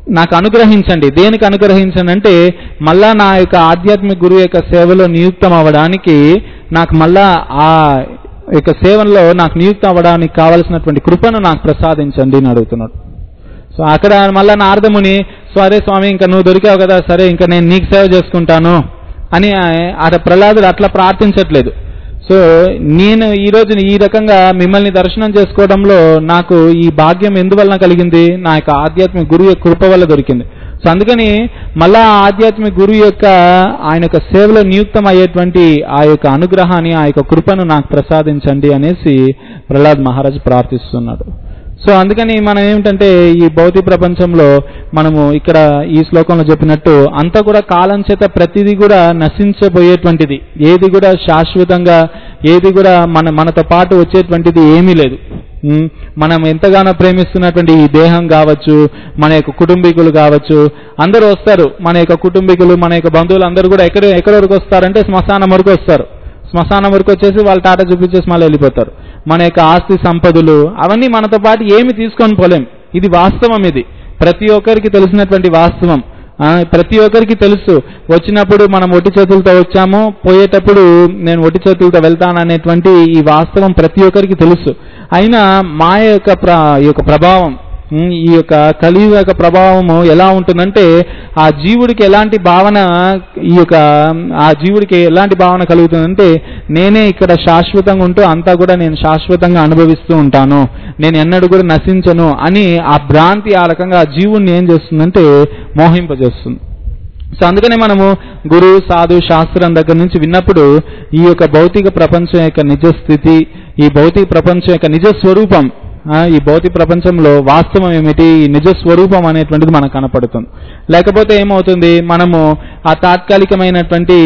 నాకు అనుగ్రహించండి దేనికి అనుగ్రహించండి అంటే మళ్ళా నా యొక్క ఆధ్యాత్మిక గురువు యొక్క సేవలో నియుక్తం అవ్వడానికి నాకు మళ్ళా ఆ యొక్క సేవలో నాకు నియుక్తం అవ్వడానికి కావలసినటువంటి కృపను నాకు ప్రసాదించండి అని అడుగుతున్నాడు సో అక్కడ మళ్ళా నారదముని సరే స్వామి ఇంకా నువ్వు దొరికావు కదా సరే ఇంకా నేను నీకు సేవ చేసుకుంటాను అని అక్కడ ప్రహ్లాదుడు అట్లా ప్రార్థించట్లేదు సో నేను ఈ రోజు ఈ రకంగా మిమ్మల్ని దర్శనం చేసుకోవడంలో నాకు ఈ భాగ్యం ఎందువలన కలిగింది నా యొక్క ఆధ్యాత్మిక గురువు యొక్క కృప వల్ల దొరికింది సో అందుకని మళ్ళా ఆ ఆధ్యాత్మిక గురువు యొక్క ఆయన యొక్క సేవలో నియుక్తం అయ్యేటువంటి ఆ యొక్క అనుగ్రహాన్ని ఆ యొక్క కృపను నాకు ప్రసాదించండి అనేసి ప్రహ్లాద్ మహారాజ్ ప్రార్థిస్తున్నాడు సో అందుకని మనం ఏమిటంటే ఈ భౌతిక ప్రపంచంలో మనము ఇక్కడ ఈ శ్లోకంలో చెప్పినట్టు అంతా కూడా కాలం చేత ప్రతిదీ కూడా నశించబోయేటువంటిది ఏది కూడా శాశ్వతంగా ఏది కూడా మన మనతో పాటు వచ్చేటువంటిది ఏమీ లేదు ఉమ్, మనం ఎంతగానో ప్రేమిస్తున్నటువంటి ఈ దేహం కావచ్చు మన యొక్క కుటుంబీకులు కావచ్చు అందరూ వస్తారు మన యొక్క కుటుంబీకులు మన యొక్క బంధువులు అందరూ కూడా ఎక్కడ ఎక్కడి వరకు వస్తారంటే శ్మశానం వరకు వస్తారు శ్మశానం వరకు వచ్చేసి వాళ్ళు టాటా చూపించేసి మళ్ళీ వెళ్ళిపోతారు మన యొక్క ఆస్తి సంపదలు అవన్నీ మనతో పాటు ఏమి తీసుకొని పోలేం ఇది వాస్తవం ఇది ప్రతి ఒక్కరికి తెలిసినటువంటి వాస్తవం ఆ, ప్రతి ఒక్కరికి తెలుసు వచ్చినప్పుడు మనం ఒట్టి చేతులతో వచ్చాము పోయేటప్పుడు నేను ఒట్టి చేతులతో వెళ్తాననేటువంటి ఈ వాస్తవం ప్రతి ఒక్కరికి తెలుసు అయినా మాయ యొక్క ప్ర ఈ యొక్క ప్రభావం ఉమ్, ఈ యొక్క కలియుగ యొక్క ప్రభావము ఎలా ఉంటుందంటే ఆ జీవుడికి ఎలాంటి భావన ఈ యొక్క ఆ జీవుడికి ఎలాంటి భావన కలుగుతుందంటే నేనే ఇక్కడ శాశ్వతంగా ఉంటూ అంతా కూడా నేను శాశ్వతంగా అనుభవిస్తూ ఉంటాను నేను ఎన్నడూ కూడా నశించను అని ఆ భ్రాంతి ఆ రకంగా ఆ జీవుడిని ఏం చేస్తుందంటే మోహింపజేస్తుంది సో అందుకనే మనము గురు సాధు శాస్త్రం దగ్గర నుంచి విన్నప్పుడు ఈ యొక్క భౌతిక ప్రపంచం యొక్క నిజ స్థితి ఈ భౌతిక ప్రపంచం యొక్క నిజ స్వరూపం ఆ, ఈ భౌతిక ప్రపంచంలో వాస్తవం ఏమిటి ఈ నిజ స్వరూపం అనేటువంటిది మనకు కనపడుతుంది లేకపోతే ఏమవుతుంది మనము ఆ తాత్కాలికమైనటువంటి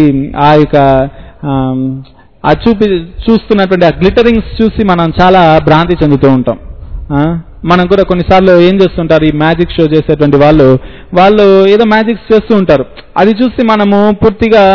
ఆ యొక్క ఆమ్, ఆ చూపి చూస్తున్నటువంటి ఆ గ్లిటరింగ్స్ చూసి మనం చాలా భ్రాంతి చెందుతూ ఉంటాం ఆ, మనం కూడా కొన్నిసార్లు ఏం చేస్తుంటారు ఈ మ్యాజిక్ షో చేసేటువంటి వాళ్ళు వాళ్ళు ఏదో మ్యాజిక్స్ చేస్తూ ఉంటారు అది చూసి మనము పూర్తిగా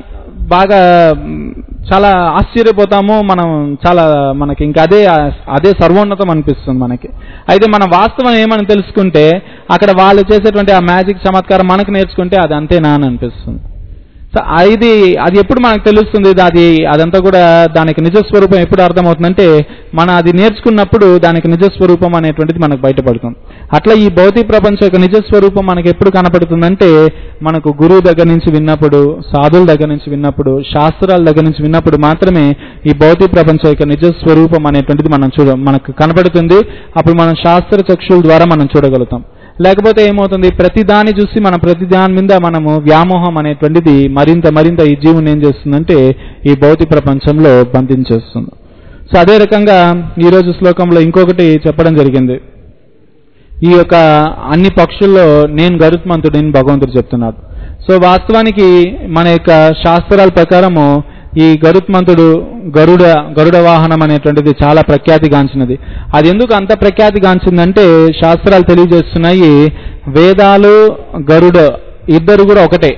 బాగా మ్, చాలా ఆశ్చర్యపోతాము మనం చాలా మనకి ఇంకా అదే అదే సర్వోన్నతం అనిపిస్తుంది మనకి అయితే మన వాస్తవం ఏమని తెలుసుకుంటే అక్కడ వాళ్ళు చేసేటువంటి ఆ మ్యాజిక్ చమత్కారం మనకు నేర్చుకుంటే అది అంతేనా అని అనిపిస్తుంది సో ఇది అది ఎప్పుడు మనకు తెలుస్తుంది అది అదంతా కూడా దానికి నిజ స్వరూపం ఎప్పుడు అర్థమవుతుందంటే మనం అది నేర్చుకున్నప్పుడు దానికి నిజ స్వరూపం అనేటువంటిది మనకు బయటపడుతుంది అట్లా ఈ భౌతిక ప్రపంచం యొక్క నిజ స్వరూపం మనకు ఎప్పుడు కనపడుతుందంటే మనకు గురువు దగ్గర నుంచి విన్నప్పుడు సాధువుల దగ్గర నుంచి విన్నప్పుడు శాస్త్రాల దగ్గర నుంచి విన్నప్పుడు మాత్రమే ఈ భౌతిక ప్రపంచం యొక్క నిజ స్వరూపం అనేటువంటిది మనం చూడ మనకు కనపడుతుంది అప్పుడు మనం శాస్త్ర చక్షుల ద్వారా మనం చూడగలుగుతాం లేకపోతే ఏమవుతుంది ప్రతి దాన్ని చూసి మనం ప్రతి దాని మీద మనము వ్యామోహం అనేటువంటిది మరింత మరింత ఈ జీవుని ఏం చేస్తుందంటే ఈ భౌతిక ప్రపంచంలో బంధించేస్తుంది సో అదే రకంగా ఈరోజు శ్లోకంలో ఇంకొకటి చెప్పడం జరిగింది ఈ యొక్క అన్ని పక్షుల్లో నేను గరుత్మంతుడిని భగవంతుడు చెప్తున్నాడు సో వాస్తవానికి మన యొక్క శాస్త్రాల ప్రకారము ఈ గరుత్మంతుడు గరుడ గరుడ వాహనం అనేటువంటిది చాలా ప్రఖ్యాతిగాంచినది అది ఎందుకు అంత ప్రఖ్యాతిగాంచిందంటే శాస్త్రాలు తెలియజేస్తున్నాయి వేదాలు గరుడ ఇద్దరు కూడా ఒకటే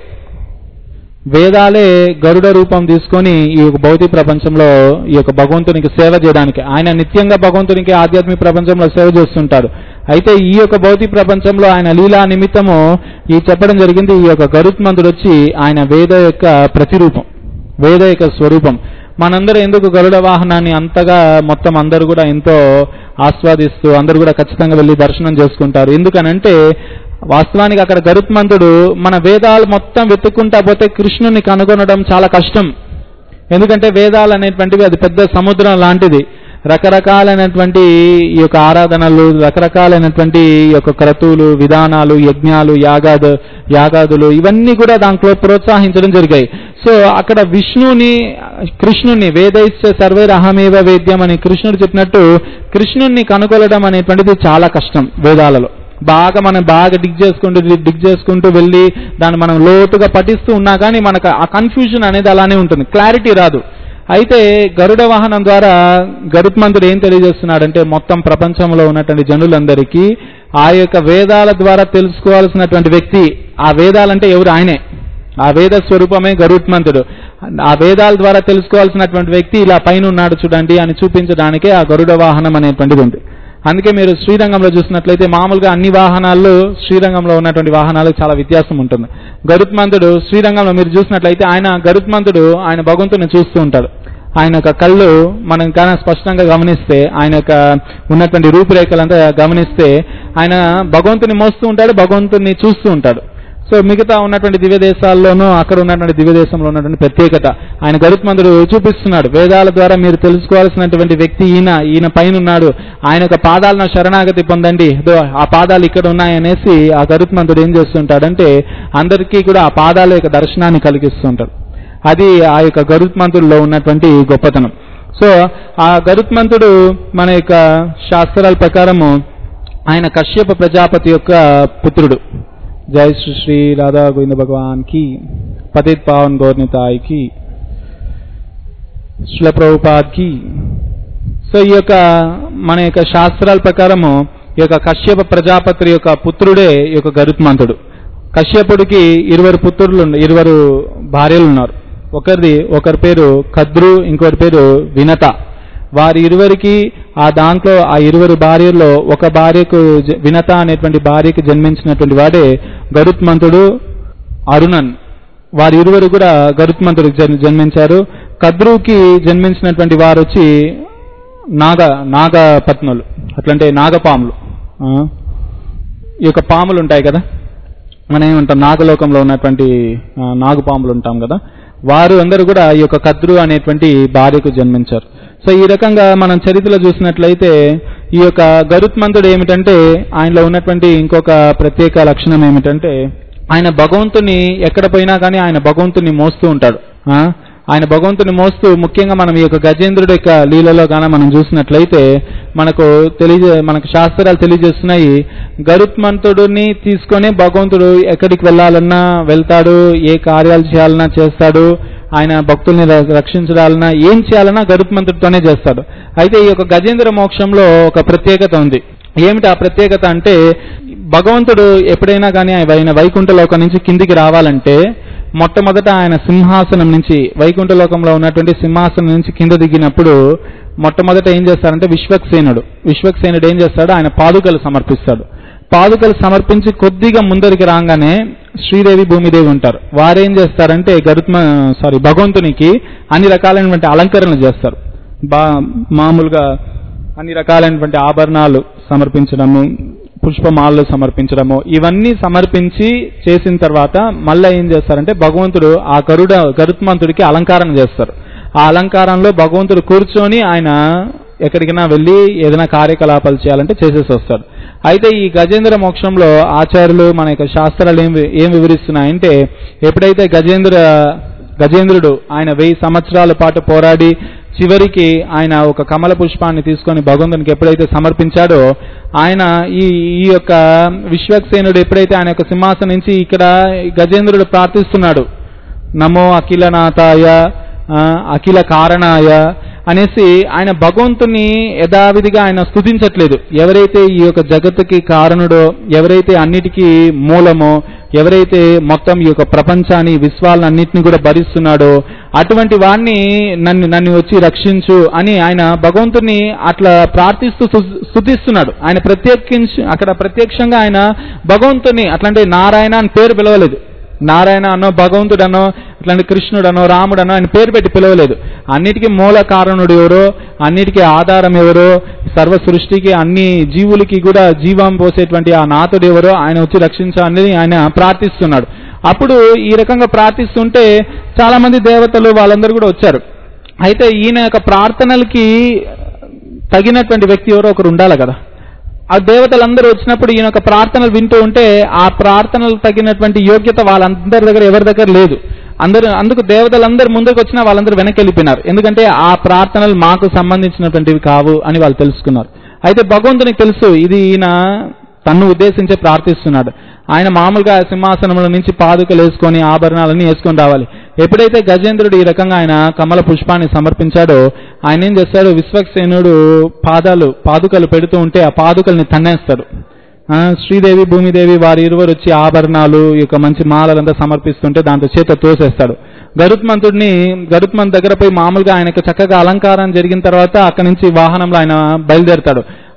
వేదాలే గరుడ రూపం తీసుకొని ఈ యొక్క భౌతిక ప్రపంచంలో ఈ యొక్క భగవంతునికి సేవ చేయడానికి ఆయన నిత్యంగా భగవంతునికి ఆధ్యాత్మిక ప్రపంచంలో సేవ చేస్తుంటాడు అయితే ఈ యొక్క భౌతిక ప్రపంచంలో ఆయన లీలా నిమిత్తము ఈ చెప్పడం జరిగింది ఈ యొక్క గరుత్మంతుడు వచ్చి ఆయన వేద యొక్క ప్రతిరూపం వేద యొక్క స్వరూపం మనందరూ ఎందుకు గరుడ వాహనాన్ని అంతగా మొత్తం అందరూ కూడా ఎంతో ఆస్వాదిస్తూ అందరూ కూడా ఖచ్చితంగా వెళ్ళి దర్శనం చేసుకుంటారు ఎందుకనంటే వాస్తవానికి అక్కడ గరుత్మంతుడు మన వేదాలు మొత్తం వెతుక్కుంటా పోతే కృష్ణుని కనుగొనడం చాలా కష్టం ఎందుకంటే వేదాలు అనేటువంటివి అది పెద్ద సముద్రం లాంటిది రకరకాలైనటువంటి ఈ యొక్క ఆరాధనలు రకరకాలైనటువంటి ఈ యొక్క క్రతువులు విధానాలు యజ్ఞాలు యాగాదు యాగాదులు ఇవన్నీ కూడా దాంట్లో ప్రోత్సహించడం జరిగాయి సో అక్కడ విష్ణుని కృష్ణుని వేదైశ్య సర్వేరహమేవ వేద్యం అని కృష్ణుడు చెప్పినట్టు కృష్ణుణ్ణి కనుగొనడం అనేటువంటిది చాలా కష్టం వేదాలలో బాగా మనం బాగా డిగ్ చేసుకుంటూ డిగ్ చేసుకుంటూ వెళ్ళి దాన్ని మనం లోతుగా పఠిస్తూ ఉన్నా కానీ మనకు ఆ కన్ఫ్యూజన్ అనేది అలానే ఉంటుంది క్లారిటీ రాదు అయితే గరుడ వాహనం ద్వారా గరుత్మంతుడు ఏం తెలియజేస్తున్నాడంటే మొత్తం ప్రపంచంలో ఉన్నటువంటి జనులందరికీ ఆ యొక్క వేదాల ద్వారా తెలుసుకోవాల్సినటువంటి వ్యక్తి ఆ వేదాలంటే ఎవరు ఆయనే ఆ వేద స్వరూపమే గరుత్మంతుడు ఆ వేదాల ద్వారా తెలుసుకోవాల్సినటువంటి వ్యక్తి ఇలా పైన ఉన్నాడు చూడండి అని చూపించడానికే ఆ గరుడ వాహనం అనేటువంటిది ఉంది అందుకే మీరు శ్రీరంగంలో చూసినట్లయితే మామూలుగా అన్ని వాహనాల్లో శ్రీరంగంలో ఉన్నటువంటి వాహనాలకు చాలా వ్యత్యాసం ఉంటుంది గరుత్మంతుడు శ్రీరంగంలో మీరు చూసినట్లయితే ఆయన గరుత్మంతుడు ఆయన భగవంతుని చూస్తూ ఉంటాడు ఆయన యొక్క కళ్ళు మనం కానీ స్పష్టంగా గమనిస్తే ఆయన యొక్క ఉన్నటువంటి రూపురేఖలంతా గమనిస్తే ఆయన భగవంతుని మోస్తూ ఉంటాడు భగవంతుని చూస్తూ ఉంటాడు సో మిగతా ఉన్నటువంటి దివ్య దేశాల్లోనూ అక్కడ ఉన్నటువంటి దివ్య దేశంలో ఉన్నటువంటి ప్రత్యేకత ఆయన గరుత్మంతుడు చూపిస్తున్నాడు వేదాల ద్వారా మీరు తెలుసుకోవాల్సినటువంటి వ్యక్తి ఈయన ఈయన పైన ఉన్నాడు ఆయన యొక్క పాదాలను శరణాగతి పొందండి ఇదో ఆ పాదాలు ఇక్కడ ఉన్నాయనేసి ఆ గరుత్మంతుడు ఏం చేస్తుంటాడంటే అందరికీ కూడా ఆ పాదాల యొక్క దర్శనాన్ని కలిగిస్తుంటాడు అది ఆ యొక్క గరుత్మంతుడిలో ఉన్నటువంటి గొప్పతనం సో ఆ గరుత్మంతుడు మన యొక్క శాస్త్రాల ప్రకారము ఆయన కశ్యప ప్రజాపతి యొక్క పుత్రుడు జై శ్రీ శ్రీ రాధా గోవింద భగవాన్ కి పతిత్ పావన్ గౌర్నితాయ్ కి శిల ప్రభుపాద్ కి సో ఈ యొక్క మన యొక్క శాస్త్రాల ప్రకారము ఈ యొక్క కశ్యప ప్రజాపతి యొక్క పుత్రుడే ఈ యొక్క గరుత్మంతుడు కశ్యపుడికి ఇరువురు పుత్రులు ఉన్న- ఇరువురు భార్యలు ఉన్నారు ఒకరిది ఒకరి పేరు కద్రు ఇంకొకరి పేరు వినత వారి ఇరువురికి ఆ దాంట్లో ఆ ఇరువురు భార్యల్లో ఒక భార్యకు జ- వినత అనేటువంటి భార్యకు జన్మించినటువంటి వాడే గరుత్మంతుడు అరుణన్ వారి ఇరువురు కూడా గరుత్మంతుడికి జన్- జన్మించారు కద్రుకి జన్మించినటువంటి వారు వచ్చి నాగ నాగ పత్నులు అట్లంటే నాగపాములు ఆ, ఈ యొక్క పాములు ఉంటాయి కదా మనం ఏమంటాం నాగలోకంలో ఉన్నటువంటి ఆ, నాగుపాములు ఉంటాం కదా వారు అందరూ కూడా ఈ యొక్క కద్రు అనేటువంటి భార్యకు జన్మించారు సో ఈ రకంగా మనం చరిత్రలో చూసినట్లయితే ఈ యొక్క గరుత్మంతుడు ఏమిటంటే ఆయనలో ఉన్నటువంటి ఇంకొక ప్రత్యేక లక్షణం ఏమిటంటే ఆయన భగవంతుని ఎక్కడ పోయినా కానీ ఆయన భగవంతుని మోస్తూ ఉంటాడు ఆ? ఆయన భగవంతుని మోస్తూ ముఖ్యంగా మనం ఈ యొక్క గజేంద్రుడి యొక్క లీలలో గాన మనం చూసినట్లయితే మనకు తెలియజే మనకు శాస్త్రాలు తెలియజేస్తున్నాయి గరుత్మంతుడిని తీసుకొని భగవంతుడు ఎక్కడికి వెళ్ళాలన్నా వెళ్తాడు ఏ కార్యాలు చేయాలన్నా చేస్తాడు ఆయన భక్తుల్ని ర- రక్షించాలన్నా ఏం చేయాలన్నా గరుత్మంతుడితోనే చేస్తాడు అయితే ఈ యొక్క గజేంద్ర మోక్షంలో ఒక ప్రత్యేకత ఉంది ఏమిటి ఆ ప్రత్యేకత అంటే భగవంతుడు ఎప్పుడైనా కానీ ఆయన వైకుంఠ లోకం నుంచి కిందికి రావాలంటే మొట్టమొదట ఆయన సింహాసనం నుంచి వైకుంఠ లోకంలో ఉన్నటువంటి సింహాసనం నుంచి కింద దిగినప్పుడు మొట్టమొదట ఏం చేస్తారంటే విశ్వక్సేనుడు విశ్వక్సేనుడు ఏం చేస్తాడు ఆయన పాదుకలు సమర్పిస్తాడు పాదుకలు సమర్పించి కొద్దిగా ముందరికి రాగానే శ్రీదేవి భూమిదేవి ఉంటారు వారేం చేస్తారంటే గరుత్మ సారీ భగవంతునికి అన్ని రకాలైనటువంటి అలంకరణలు చేస్తారు బా మామూలుగా అన్ని రకాలైనటువంటి ఆభరణాలు సమర్పించడము పుష్పమాలలు సమర్పించడము ఇవన్నీ సమర్పించి చేసిన తర్వాత మళ్ళీ ఏం చేస్తారంటే భగవంతుడు ఆ గరుడ గరుత్మంతుడికి అలంకారం చేస్తారు ఆ అలంకారంలో భగవంతుడు కూర్చొని ఆయన ఎక్కడికైనా వెళ్ళి ఏదైనా కార్యకలాపాలు చేయాలంటే చేసేసి వస్తాడు అయితే ఈ గజేంద్ర మోక్షంలో ఆచార్యులు మన యొక్క శాస్త్రాలు ఏం వి- ఏం వివరిస్తున్నాయంటే ఎప్పుడైతే గజేంద్ర గజేంద్రుడు ఆయన వెయ్యి సంవత్సరాల పాటు పోరాడి చివరికి ఆయన ఒక కమల పుష్పాన్ని తీసుకొని భగవంతునికి ఎప్పుడైతే సమర్పించాడో ఆయన ఈ ఈ యొక్క విశ్వక్సేనుడు ఎప్పుడైతే ఆయన యొక్క సింహాసనం నుంచి ఇక్కడ గజేంద్రుడు ప్రార్థిస్తున్నాడు నమో అఖిలనాథాయ ఆ, అఖిల కారణాయ అనేసి ఆయన భగవంతుని యథావిధిగా ఆయన స్తుతించట్లేదు ఎవరైతే ఈ యొక్క జగత్తుకి కారణుడో ఎవరైతే అన్నిటికీ మూలమో ఎవరైతే మొత్తం ఈ యొక్క ప్రపంచాన్ని విశ్వాలను అన్నిటిని కూడా భరిస్తున్నాడో అటువంటి వాణ్ణి నన్ను నన్ను వచ్చి రక్షించు అని ఆయన భగవంతుని అట్లా ప్రార్థిస్తూ స్తు- స్తుతిస్తున్నాడు ఆయన ప్రత్యేకించి అక్కడ ప్రత్యక్షంగా ఆయన భగవంతుని అట్లాంటి నారాయణ అని పేరు పిలవలేదు నారాయణ అనో భగవంతుడు అనో అట్లాంటి కృష్ణుడు అనో రాముడు అనో ఆయన పేరు పెట్టి పిలవలేదు అన్నిటికీ మూల కారణుడు ఎవరో అన్నిటికీ ఆధారం ఎవరో సర్వ సృష్టికి అన్ని జీవులకి కూడా జీవం పోసేటువంటి ఆ నాథుడు ఎవరో ఆయన వచ్చి రక్షించాలని ఆయన ప్రార్థిస్తున్నాడు అప్పుడు ఈ రకంగా ప్రార్థిస్తుంటే చాలా మంది దేవతలు వాళ్ళందరూ కూడా వచ్చారు అయితే ఈయన యొక్క ప్రార్థనలకి తగినటువంటి వ్యక్తి ఎవరో ఒకరు ఉండాలి కదా ఆ దేవతలందరూ వచ్చినప్పుడు ఈయన యొక్క ప్రార్థనలు వింటూ ఉంటే ఆ ప్రార్థనలు తగినటువంటి యోగ్యత వాళ్ళందరి దగ్గర ఎవరి దగ్గర లేదు అందరూ అందుకు దేవతలందరూ ముందుకు వచ్చినా వాళ్ళందరూ వెనక్కి వెళ్ళిపోయినారు ఎందుకంటే ఆ ప్రార్థనలు మాకు సంబంధించినటువంటివి కావు అని వాళ్ళు తెలుసుకున్నారు అయితే భగవంతునికి తెలుసు ఇది ఈయన తన్ను ఉద్దేశించి ప్రార్థిస్తున్నాడు ఆయన మామూలుగా సింహాసనంలో నుంచి పాదుకలు వేసుకొని ఆభరణాలన్నీ వేసుకొని రావాలి ఎప్పుడైతే గజేంద్రుడు ఈ రకంగా ఆయన కమల పుష్పాన్ని సమర్పించాడో ఆయన ఏం చేస్తాడు విశ్వక్సేనుడు పాదాలు పాదుకలు పెడుతూ ఉంటే ఆ పాదుకల్ని తన్నేస్తాడు ఆ, శ్రీదేవి భూమిదేవి వారి ఇరువురు వచ్చి ఆభరణాలు ఈ యొక్క మంచి మాలలంతా సమర్పిస్తుంటే దాంతో చేత తోసేస్తాడు గరుత్మంతుడిని గరుత్మంత్ దగ్గర పోయి మామూలుగా ఆయనకు చక్కగా అలంకారం జరిగిన తర్వాత అక్కడి నుంచి వాహనంలో ఆయన బయలుదేరతాడు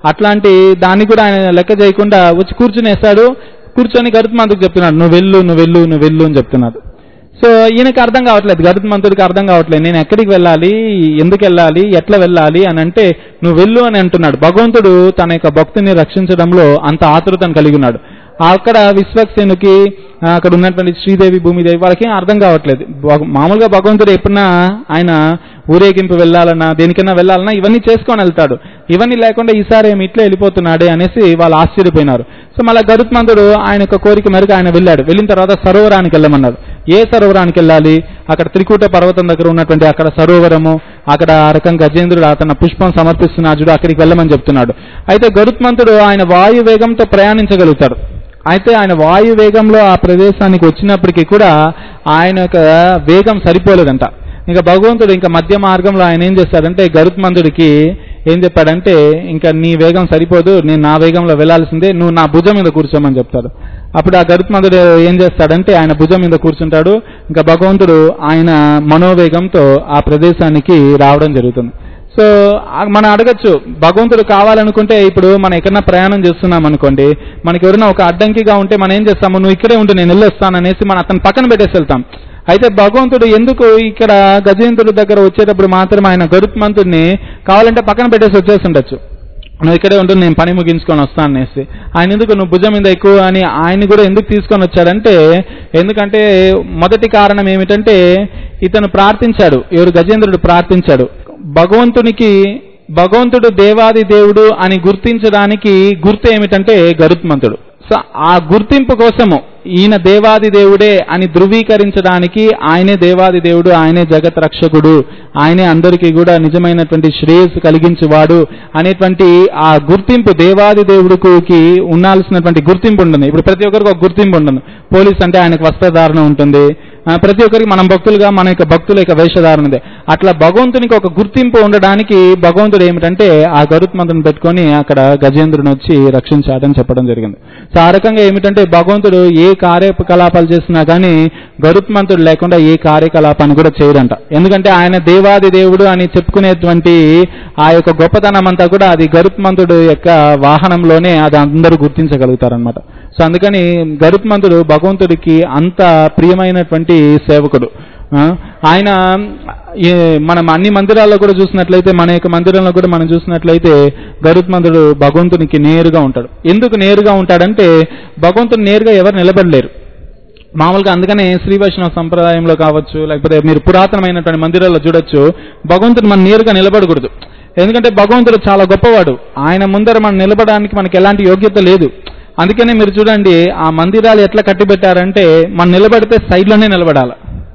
అట్లాంటి దాన్ని కూడా ఆయన లెక్క చేయకుండా వచ్చి కూర్చునేస్తాడు కూర్చొని గరుత్మంతుడికి చెప్తున్నాడు నువ్వు వెళ్ళు నువ్వు వెళ్ళు నువ్వు వెళ్ళు అని చెప్తున్నాడు సో ఈయనకి అర్థం కావట్లేదు గరుత్మంతుడికి అర్థం కావట్లేదు నేను ఎక్కడికి వెళ్ళాలి ఎందుకు వెళ్ళాలి ఎట్లా వెళ్ళాలి అని అంటే నువ్వు వెళ్ళు అని అంటున్నాడు భగవంతుడు తన యొక్క భక్తుని రక్షించడంలో అంత ఆతృతను కలిగి ఉన్నాడు అక్కడ విశ్వక్సేనుకి ఆ, అక్కడ ఉన్నటువంటి శ్రీదేవి భూమిదేవి వాళ్ళకి ఏం అర్థం కావట్లేదు భగ- మామూలుగా భగవంతుడు ఎప్పుడన్నా ఆయన ఊరేగింపు వెళ్ళాలన్నా దేనికైనా వెళ్ళాలన్నా ఇవన్నీ చేసుకొని వెళ్తాడు ఇవన్నీ లేకుండా ఈసారి ఏమి ఇట్లా వెళ్ళిపోతున్నాడే అనేసి వాళ్ళు ఆశ్చర్యపోయినారు సో మళ్ళీ గరుత్మంతుడు ఆయన యొక్క కోరిక మేరకు ఆయన వెళ్ళాడు వెళ్ళిన తర్వాత సరోవరానికి వెళ్ళమన్నాడు ఏ సరోవరానికి వెళ్ళాలి అక్కడ త్రికూట పర్వతం దగ్గర ఉన్నటువంటి అక్కడ సరోవరము అక్కడ ఆ రకంగా గజేంద్రుడు అతను పుష్పం సమర్పిస్తున్నాడు చూడు అక్కడికి వెళ్ళమని చెప్తున్నాడు అయితే గరుత్మంతుడు ఆయన వాయు వేగంతో ప్రయాణించగలుగుతాడు అయితే ఆయన వాయు వేగంలో ఆ ప్రదేశానికి వచ్చినప్పటికీ కూడా ఆయన యొక్క వేగం సరిపోలేదంట ఇంకా భగవంతుడు ఇంకా మధ్య మార్గంలో ఆయన ఏం చేస్తాడంటే గరుత్మంతుడికి ఏం చెప్పాడంటే ఇంకా నీ వేగం సరిపోదు నేను నా వేగంలో వెళ్ళాల్సిందే నువ్వు నా భుజం మీద కూర్చోమని చెప్తాడు అప్పుడు ఆ గరుత్మంతుడు ఏం చేస్తాడంటే ఆయన భుజం మీద కూర్చుంటాడు ఇంకా భగవంతుడు ఆయన మనోవేగంతో ఆ ప్రదేశానికి రావడం జరుగుతుంది సో ఆ- మనం అడగచ్చు భగవంతుడు కావాలనుకుంటే ఇప్పుడు మనం ఎక్కడన్నా ప్రయాణం చేస్తున్నాం అనుకోండి మనకి ఎవరైనా ఒక అడ్డంకిగా ఉంటే మనం ఏం చేస్తాము నువ్వు ఇక్కడే ఉంటే నేను వెళ్ళొస్తాను అనేసి మనం అతను పక్కన పెట్టేసి వెళ్తాం అయితే భగవంతుడు ఎందుకు ఇక్కడ గజేంద్రుడి దగ్గర వచ్చేటప్పుడు మాత్రం ఆయన గరుత్మంతుడిని కావాలంటే పక్కన పెట్టేసి వచ్చేసి ఉండొచ్చు నువ్వు ఇక్కడే ఉంటూ నేను పని ముగించుకొని వస్తాను అనేసి ఆయన ఎందుకు నువ్వు భుజం మీద ఎక్కువ అని ఆయన కూడా ఎందుకు తీసుకొని వచ్చాడంటే ఎందుకంటే మొదటి కారణం ఏమిటంటే ఇతను ప్రార్థించాడు ఎవరు గజేంద్రుడు ప్రార్థించాడు భగవంతునికి భగవంతుడు దేవాది దేవుడు అని గుర్తించడానికి గుర్తు ఏమిటంటే గరుత్మంతుడు సో ఆ గుర్తింపు కోసము ఈయన దేవాది దేవుడే అని ధృవీకరించడానికి ఆయనే దేవాది దేవుడు ఆయనే జగత్ రక్షకుడు ఆయనే అందరికీ కూడా నిజమైనటువంటి శ్రేయస్సు కలిగించేవాడు అనేటువంటి ఆ గుర్తింపు దేవాది దేవుడికి ఉండాల్సినటువంటి గుర్తింపు ఉంటుంది ఇప్పుడు ప్రతి ఒక్కరికి ఒక గుర్తింపు ఉంటుంది పోలీస్ అంటే ఆయనకు వస్త్రధారణ ఉంటుంది ఆ, ప్రతి ఒక్కరికి మనం భక్తులుగా మన యొక్క భక్తుల యొక్క వేషధారణ ఉంది అట్లా భగవంతునికి ఒక గుర్తింపు ఉండడానికి భగవంతుడు ఏమిటంటే ఆ గరుత్మంతుని పెట్టుకొని అక్కడ గజేంద్రుని వచ్చి రక్షించాడని చెప్పడం జరిగింది సో ఆ రకంగా ఏమిటంటే భగవంతుడు ఏ కార్యకలాపాలు చేసినా కానీ గరుత్మంతుడు లేకుండా ఏ కార్యకలాపాన్ని కూడా చేయడంట ఎందుకంటే ఆయన దేవాది దేవుడు అని చెప్పుకునేటువంటి ఆ యొక్క గొప్పతనం అంతా కూడా అది గరుత్మంతుడు యొక్క వాహనంలోనే అది అందరూ గుర్తించగలుగుతారనమాట సో అందుకని గరుత్మంతుడు భగవంతుడికి అంత ప్రియమైనటువంటి సేవకుడు ఆ, ఆయన ఈ మనం అన్ని మందిరాల్లో కూడా చూసినట్లయితే మన యొక్క మందిరంలో కూడా మనం చూసినట్లయితే గరుత్మంతుడు భగవంతునికి నేరుగా ఉంటాడు ఎందుకు నేరుగా ఉంటాడంటే భగవంతుడు నేరుగా ఎవరు నిలబడలేరు మామూలుగా అందుకనే శ్రీ వైష్ణవ సంప్రదాయంలో కావచ్చు లేకపోతే మీరు పురాతనమైనటువంటి మందిరాల్లో చూడొచ్చు భగవంతుడు మనం నేరుగా నిలబడకూడదు ఎందుకంటే భగవంతుడు చాలా గొప్పవాడు ఆయన ముందర మనం నిలబడడానికి మనకి ఎలాంటి యోగ్యత లేదు అందుకనే మీరు చూడండి ఆ మందిరాలు ఎట్లా కట్టిబెట్టారంటే మనం నిలబడితే సైడ్లోనే నిలబడాలి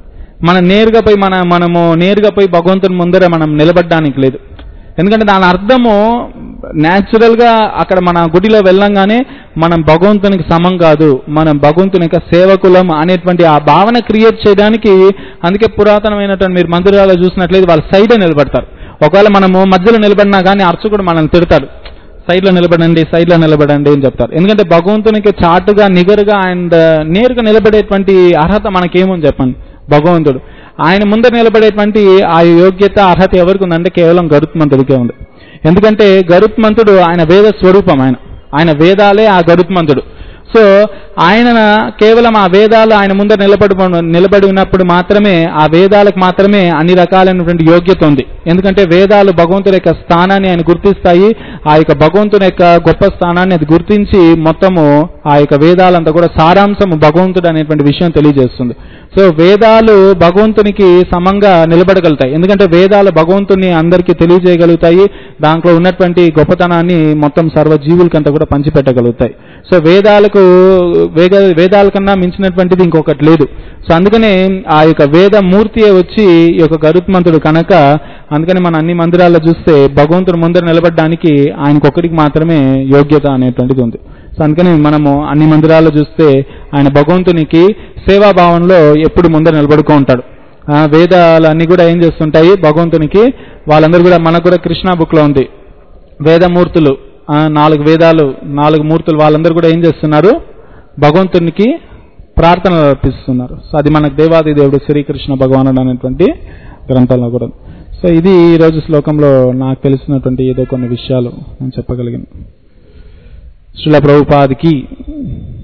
మనం నేరుగా పోయి మన మనము నేరుగా పోయి భగవంతుని ముందర మనం నిలబడడానికి లేదు ఎందుకంటే దాని అర్థము న్యాచురల్ గా అక్కడ మన గుడిలో వెళ్ళంగానే మనం భగవంతునికి సమం కాదు మనం భగవంతుని యొక్క సేవకులం అనేటువంటి ఆ భావన క్రియేట్ చేయడానికి అందుకే పురాతనమైనటువంటి మీరు మందిరాల్లో చూసినట్లయితే వాళ్ళు సైడ్ నిలబడతారు ఒకవేళ మనము మధ్యలో నిలబడినా కానీ అర్చకుడు మనల్ని తిడతాడు సైడ్ లో నిలబడండి సైడ్ లో నిలబడండి అని చెప్తారు ఎందుకంటే భగవంతునికి చాటుగా నిగరుగా అండ్ నేరుగా నిలబడేటువంటి అర్హత మనకేముంది చెప్పండి భగవంతుడు ఆయన ముందర నిలబడేటువంటి ఆ యోగ్యత అర్హత ఎవరికి ఉందంటే కేవలం గరుత్మంతుడికే ఉంది ఎందుకంటే గరుత్మంతుడు ఆయన వేద స్వరూపం ఆయన ఆయన వేదాలే ఆ గరుత్మంతుడు సో ఆయన కేవలం ఆ వేదాలు ఆయన ముందర నిలబడి నిలబడి ఉన్నప్పుడు మాత్రమే ఆ వేదాలకు మాత్రమే అన్ని రకాలైనటువంటి యోగ్యత ఉంది ఎందుకంటే వేదాలు భగవంతుడి యొక్క స్థానాన్ని ఆయన గుర్తిస్తాయి ఆ యొక్క భగవంతుని యొక్క గొప్ప స్థానాన్ని అది గుర్తించి మొత్తము ఆ యొక్క వేదాలంతా కూడా సారాంశము భగవంతుడు అనేటువంటి విషయం తెలియజేస్తుంది సో వేదాలు భగవంతునికి సమంగా నిలబడగలుగుతాయి ఎందుకంటే వేదాలు భగవంతుని అందరికీ తెలియజేయగలుగుతాయి దాంట్లో ఉన్నటువంటి గొప్పతనాన్ని మొత్తం సర్వ జీవులకంతా కూడా పంచిపెట్టగలుగుతాయి సో వేదాలకు వేద వేదాల కన్నా మించినటువంటిది ఇంకొకటి లేదు సో అందుకనే ఆ యొక్క వేద మూర్తియే వచ్చి ఈ యొక్క గరుత్మంతుడు కనుక అందుకని మన అన్ని మందిరాల్లో చూస్తే భగవంతుడు ముందర నిలబడడానికి ఆయనకొక్కడికి మాత్రమే యోగ్యత అనేటువంటిది ఉంది సో అందుకని మనము అన్ని మందిరాల్లో చూస్తే ఆయన భగవంతునికి సేవాభావంలో ఎప్పుడు ముందర నిలబడుకో ఉంటాడు ఆ, వేదాలన్నీ కూడా ఏం చేస్తుంటాయి భగవంతునికి వాళ్ళందరూ కూడా మనకు కూడా కృష్ణా బుక్ లో ఉంది వేదమూర్తులు ఆ, నాలుగు వేదాలు నాలుగు మూర్తులు వాళ్ళందరూ కూడా ఏం చేస్తున్నారు భగవంతునికి ప్రార్థనలు అర్పిస్తున్నారు సో అది మనకు దేవాది దేవుడు శ్రీకృష్ణ భగవానుడు అనేటువంటి గ్రంథంలో కూడా ఉంది. సో ఇది ఈరోజు శ్లోకంలో నాకు తెలిసినటువంటి ఏదో కొన్ని విషయాలు నేను చెప్పగలిగాను శ్రీల ప్రభుపాదికి